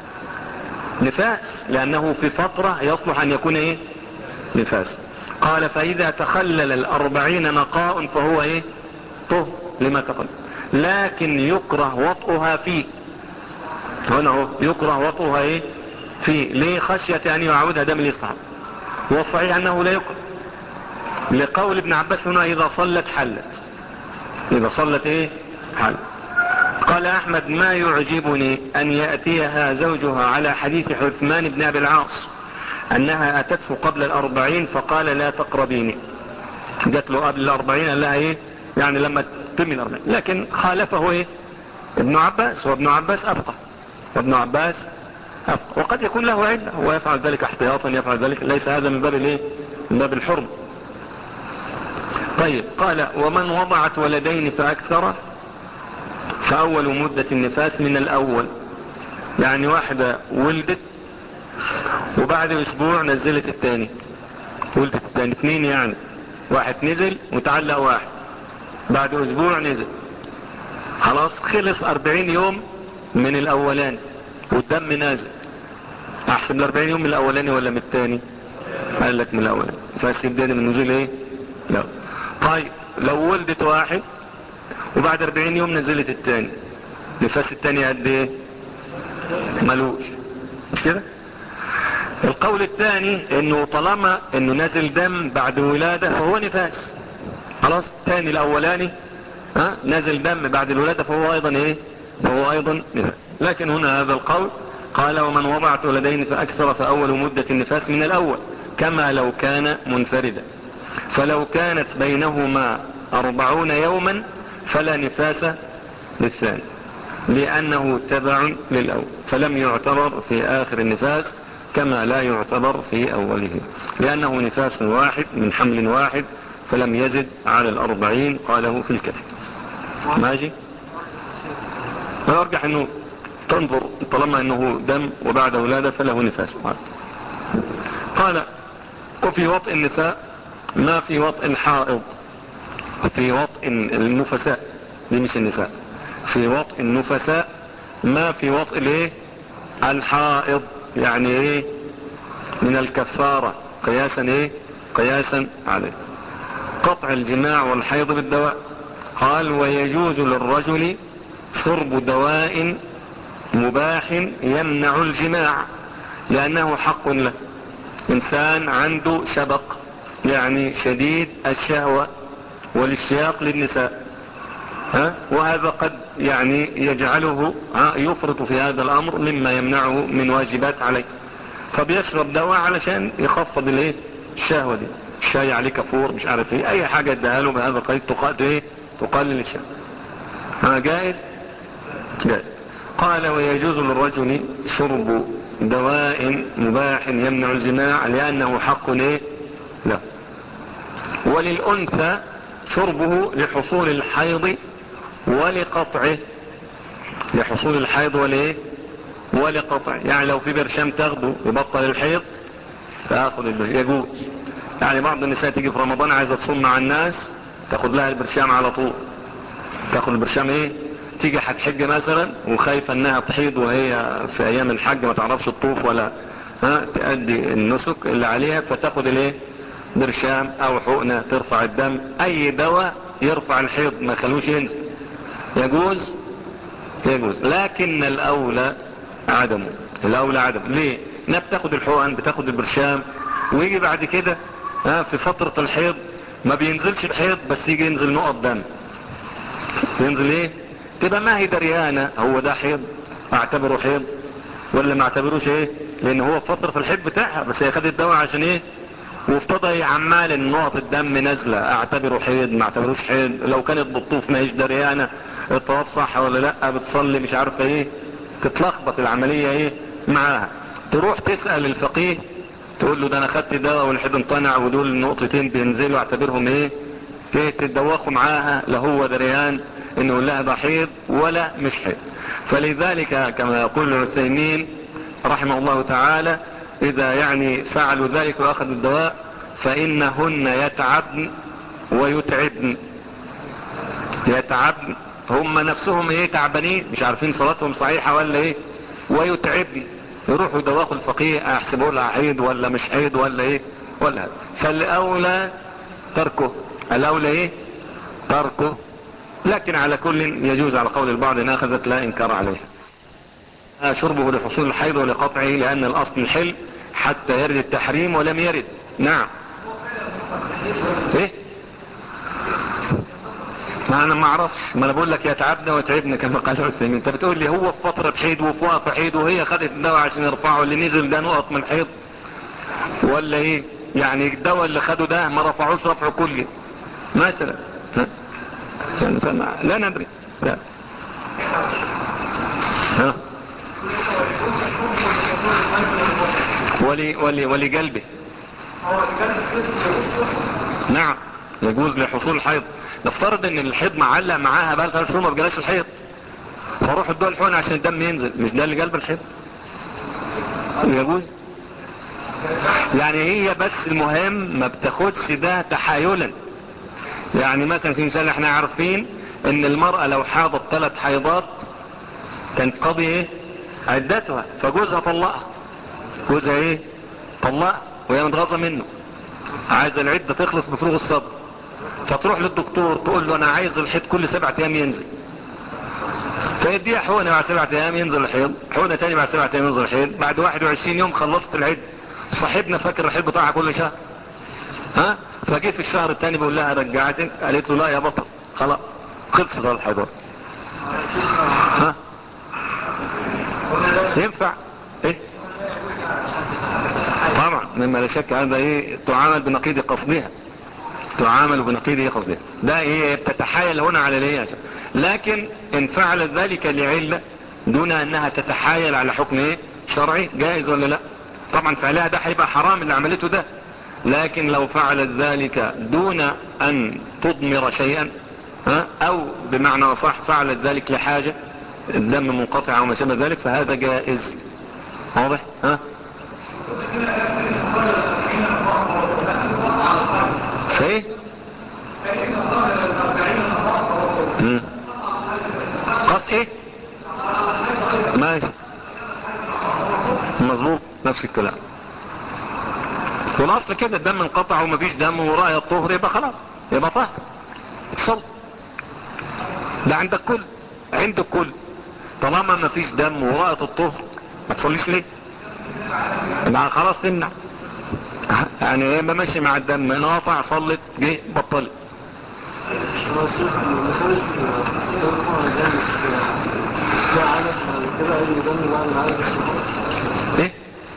نفاس لأنه في فترة يصلح أن يكون ايه نفاس قال فإذا تخلل الأربعين نقاء فهو إيه طه لما تقل لكن يكره وطئها فيه هنا هو يكره وطئها إيه فيه ليه خشية أن يعودها دم الإصحاب والصحيح أنه لا يكره لقول ابن عباس هنا إذا صلت حلت إذا صلت إيه حلت قال أحمد ما يعجبني أن يأتيها زوجها على حديث حثمان بن أبي العاص انها اتته قبل الاربعين فقال لا تقربيني جات له قبل الاربعين قال لها ايه يعني لما تتم الاربعين لكن خالفه ايه ابن عباس وابن عباس افقه وابن عباس افقه وقد يكون له علة هو يفعل ذلك احتياطا يفعل ذلك ليس هذا من باب الايه من باب الحرم طيب قال ومن وضعت ولدين فاكثر فاول مدة النفاس من الاول يعني واحدة ولدت وبعد اسبوع نزلت التاني ولدت التاني اتنين يعني واحد نزل وتعلق واحد بعد اسبوع نزل خلاص خلص اربعين يوم من الاولاني والدم نازل احسب الاربعين يوم من الاولاني ولا من التاني قال لك من الاولاني فاسيب من نزول ايه لا طيب لو ولدت واحد وبعد اربعين يوم نزلت التاني نفاس التاني قد ايه ملوش مش كده القول الثاني انه طالما انه نازل دم بعد ولادة فهو نفاس خلاص الثاني الاولاني ها نازل دم بعد الولادة فهو ايضا ايه فهو ايضا نفاس لكن هنا هذا القول قال ومن وضعت ولدين فاكثر فاول مدة النفاس من الاول كما لو كان منفردا فلو كانت بينهما اربعون يوما فلا نفاس للثاني لانه تبع للاول فلم يعتبر في اخر النفاس كما لا يعتبر في أوله لأنه نفاس واحد من حمل واحد فلم يزد على الأربعين قاله في الكتب ماجي ويرجح أنه تنظر طالما أنه دم وبعد ولادة فله نفاس قال وفي وطء النساء ما في وطء الحائض في وطء النفساء دي مش النساء في وطء النفساء ما في وطء الايه الحائض يعني ايه من الكفارة قياسا ايه قياسا عليه قطع الجماع والحيض بالدواء قال ويجوز للرجل شرب دواء مباح يمنع الجماع لانه حق له انسان عنده شبق يعني شديد الشهوة والاشتياق للنساء ها وهذا قد يعني يجعله يفرط في هذا الامر مما يمنعه من واجبات عليه فبيشرب دواء علشان يخفض الايه الشهوة دي الشاي عليه كفور مش عارف ايه اي حاجة اداها له بهذا القيد تقال ايه تقلل الشهوة ها جائز جائز قال ويجوز للرجل شرب دواء مباح يمنع الجماع لانه حق ايه له وللانثى شربه لحصول الحيض ولقطعه لحصول الحيض وليه ولقطعه يعني لو في برشام تاخده يبطل الحيض تاخد البرشام يجوز يعني بعض النساء تيجي في رمضان عايزة تصوم مع الناس تاخد لها البرشام على طول تاخد البرشام ايه تيجي هتحج مثلا وخايفة انها تحيض وهي في ايام الحج ما تعرفش تطوف ولا ها تأدي النسك اللي عليها فتاخد الايه برشام او حقنة ترفع الدم اي دواء يرفع الحيض ما خلوش ينزل يجوز يجوز لكن الاولى عدمه الاولى عدم ليه انها بتاخد الحقن بتاخد البرشام ويجي بعد كده ها في فترة الحيض ما بينزلش الحيض بس يجي ينزل نقط دم ينزل ايه تبقى ما هي دريانة هو ده حيض اعتبره حيض ولا ما اعتبروش ايه لان هو في فترة الحيض بتاعها بس هي خدت الدواء عشان ايه وافتضى عمال ان نقط الدم نازلة اعتبره حيض ما اعتبروش حيض لو كانت بتطوف ما هيش دريانة الطواف صح ولا لا بتصلي مش عارفة ايه تتلخبط العملية ايه معاها تروح تسأل الفقيه تقول له ده انا خدت دواء والحيض امتنع ودول النقطتين بينزلوا اعتبرهم ايه ايه تدوخوا معاها لا هو دريان انه لا ده حيض ولا مش حيض فلذلك كما يقول العثيمين رحمه الله تعالى اذا يعني فعلوا ذلك واخذوا الدواء فانهن يتعبن ويتعبن يتعبن هم نفسهم ايه تعبانين مش عارفين صلاتهم صحيحة ولا ايه ويتعبن يروحوا يدوخوا الفقيه احسبوا لها حيض ولا مش حيض ولا ايه ولا هذا فالاولى تركه الاولى ايه تركه لكن على كل يجوز على قول البعض ان اخذت لا انكار عليها شربه لحصول الحيض ولقطعه لان الاصل الحل حتى يرد التحريم ولم يرد نعم ايه ما انا ما اعرفش ما انا بقول لك يتعبنا ويتعبنا كما قال العثيمين انت بتقول لي هو في فترة حيض وفي وقت حيض وهي خدت الدواء عشان يرفعه اللي نزل ده نقط من حيض ولا ايه يعني الدواء اللي خده ده ما رفعوش رفع كلي مثلا ها؟ فما لا ندري لا ها ولي ولي ولقلبه نعم يجوز لحصول الحيض نفترض ان الحيض معلق معاها بقى ثلاث شهور ما بجلاش الحيض فروح ادوها الحقن عشان الدم ينزل مش ده اللي قلب الحيض يجوز يعني هي بس المهم ما بتاخدش ده تحايلا يعني مثلا في مثال احنا عارفين ان المرأة لو حاضت ثلاث حيضات تنقضي ايه عدتها فجوزها طلقها جوزها ايه طلقها وهي متغاظة منه عايزة العدة تخلص بفروغ الصبر فتروح للدكتور تقول له انا عايز الحيض كل سبعة ايام ينزل فيديها حقنة بعد سبعة ايام ينزل الحيض حقنة تاني بعد سبعة ايام ينزل الحيض بعد 21 يوم خلصت العد صاحبنا فاكر الحيض بتاعها كل شهر ها فجي في الشهر التاني بيقول لها رجعتك قالت له لا يا بطل خلاص خلصت الحيضات ها ينفع ايه طبعا مما لا شك هذا ايه تعامل بنقيض قصدها تعامل بنقيض قصدها ده ايه بتتحايل هنا على الايه لكن ان فعلت ذلك لعلة دون انها تتحايل على حكم ايه شرعي جائز ولا لا طبعا فعلها ده هيبقى حرام اللي عملته ده لكن لو فعلت ذلك دون ان تضمر شيئا ها او بمعنى صح فعلت ذلك لحاجة الدم منقطع او ما شابه ذلك فهذا جائز واضح ها ايه مم. قص ايه ماشي مظبوط نفس الكلام والاصل كده الدم انقطع ومفيش دم وراء الطهر يبقى خلاص يبقى طهر تصل ده عند الكل عند الكل طالما مفيش دم وراء الطهر ما تصليش ليه يبقى خلاص تمنع يعني ايه ما ماشي مع الدم انقطع صلت جه بطلت ايه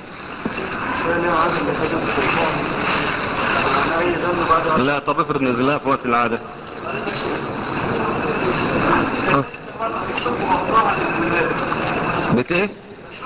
لا طب افرض نزلها في وقت العادة ها. بت ايه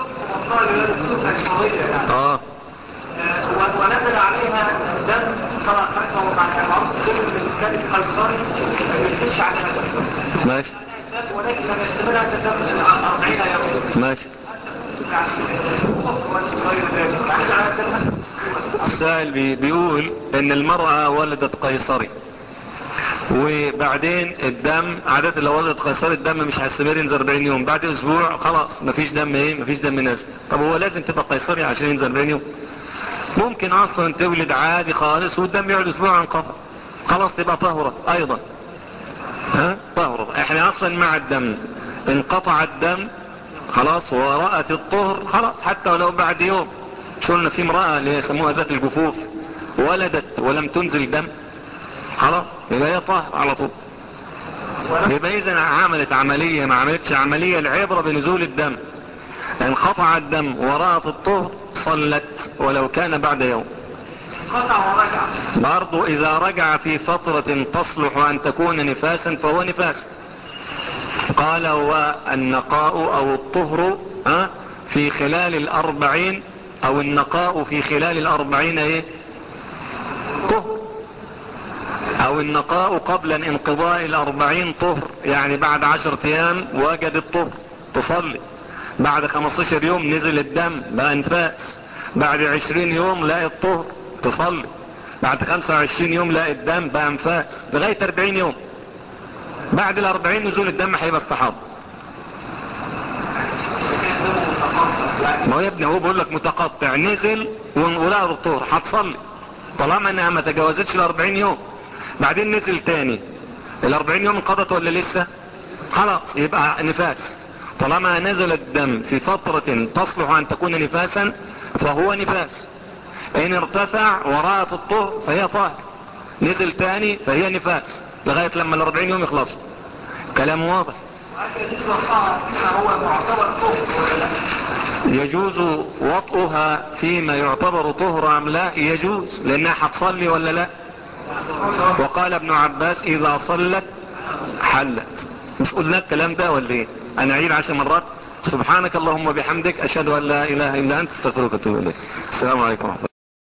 اه ونزل عليها دم طبعا حركه ومع معروف دم كانت قيصري ما ينزلش عليها دم ماشي ولكن لم يستمر حتى دم 40 يوم ماشي يعني غير ذلك يعني على الدم مثلا السائل بي بيقول ان المرأة ولدت قيصري وبعدين الدم عادة لو ولدت قيصري الدم مش هيستمر ينزل 40 يوم بعد اسبوع خلاص مفيش دم ايه مفيش دم نازل طب هو لازم تبقى قيصري عشان ينزل 40 يوم ممكن اصلا تولد عادي خالص والدم يقعد اسبوع ينقطع خلاص تبقى طهرة ايضا ها طهرة احنا اصلا مع الدم انقطع الدم خلاص ورأت الطهر خلاص حتى ولو بعد يوم شو قلنا في امرأة اللي يسموها ذات الجفوف ولدت ولم تنزل دم خلاص يبقى هي طاهر على طول يبقى اذا عملت عملية ما عملتش عملية العبرة بنزول الدم انقطع الدم ورأت الطهر صلت ولو كان بعد يوم قطع ورجع برضو اذا رجع في فترة تصلح ان تكون نفاسا فهو نفاس قال هو النقاء او الطهر ها، في خلال الاربعين او النقاء في خلال الاربعين ايه طهر او النقاء قبل انقضاء الاربعين طهر يعني بعد عشرة ايام وجد الطهر تصلي بعد 15 يوم نزل الدم بقى انفاس بعد 20 يوم لاقي الطهر تصلي بعد 25 يوم لاقي الدم بقى انفاس لغاية 40 يوم بعد الاربعين نزول الدم هيبقى استحاضة ما هو يا ابني هو بيقول لك متقطع نزل ولقى الطهر هتصلي طالما انها ما تجاوزتش الاربعين يوم بعدين نزل تاني الاربعين يوم انقضت ولا لسه خلاص يبقى نفاس طالما نزل الدم في فترة تصلح ان تكون نفاسا فهو نفاس ان ارتفع ورأت الطهر فهي طاهر نزل تاني فهي نفاس لغاية لما الاربعين يوم يخلصوا كلام واضح هو معتبر طهر ولا لا؟ يجوز وطئها فيما يعتبر طهر ام لا يجوز لانها هتصلي ولا لا وقال ابن عباس اذا صلت حلت مش قلنا الكلام ده ولا ايه انا اعيد عشر مرات سبحانك اللهم وبحمدك اشهد ان لا اله الا انت استغفرك واتوب اليك السلام عليكم ورحمه الله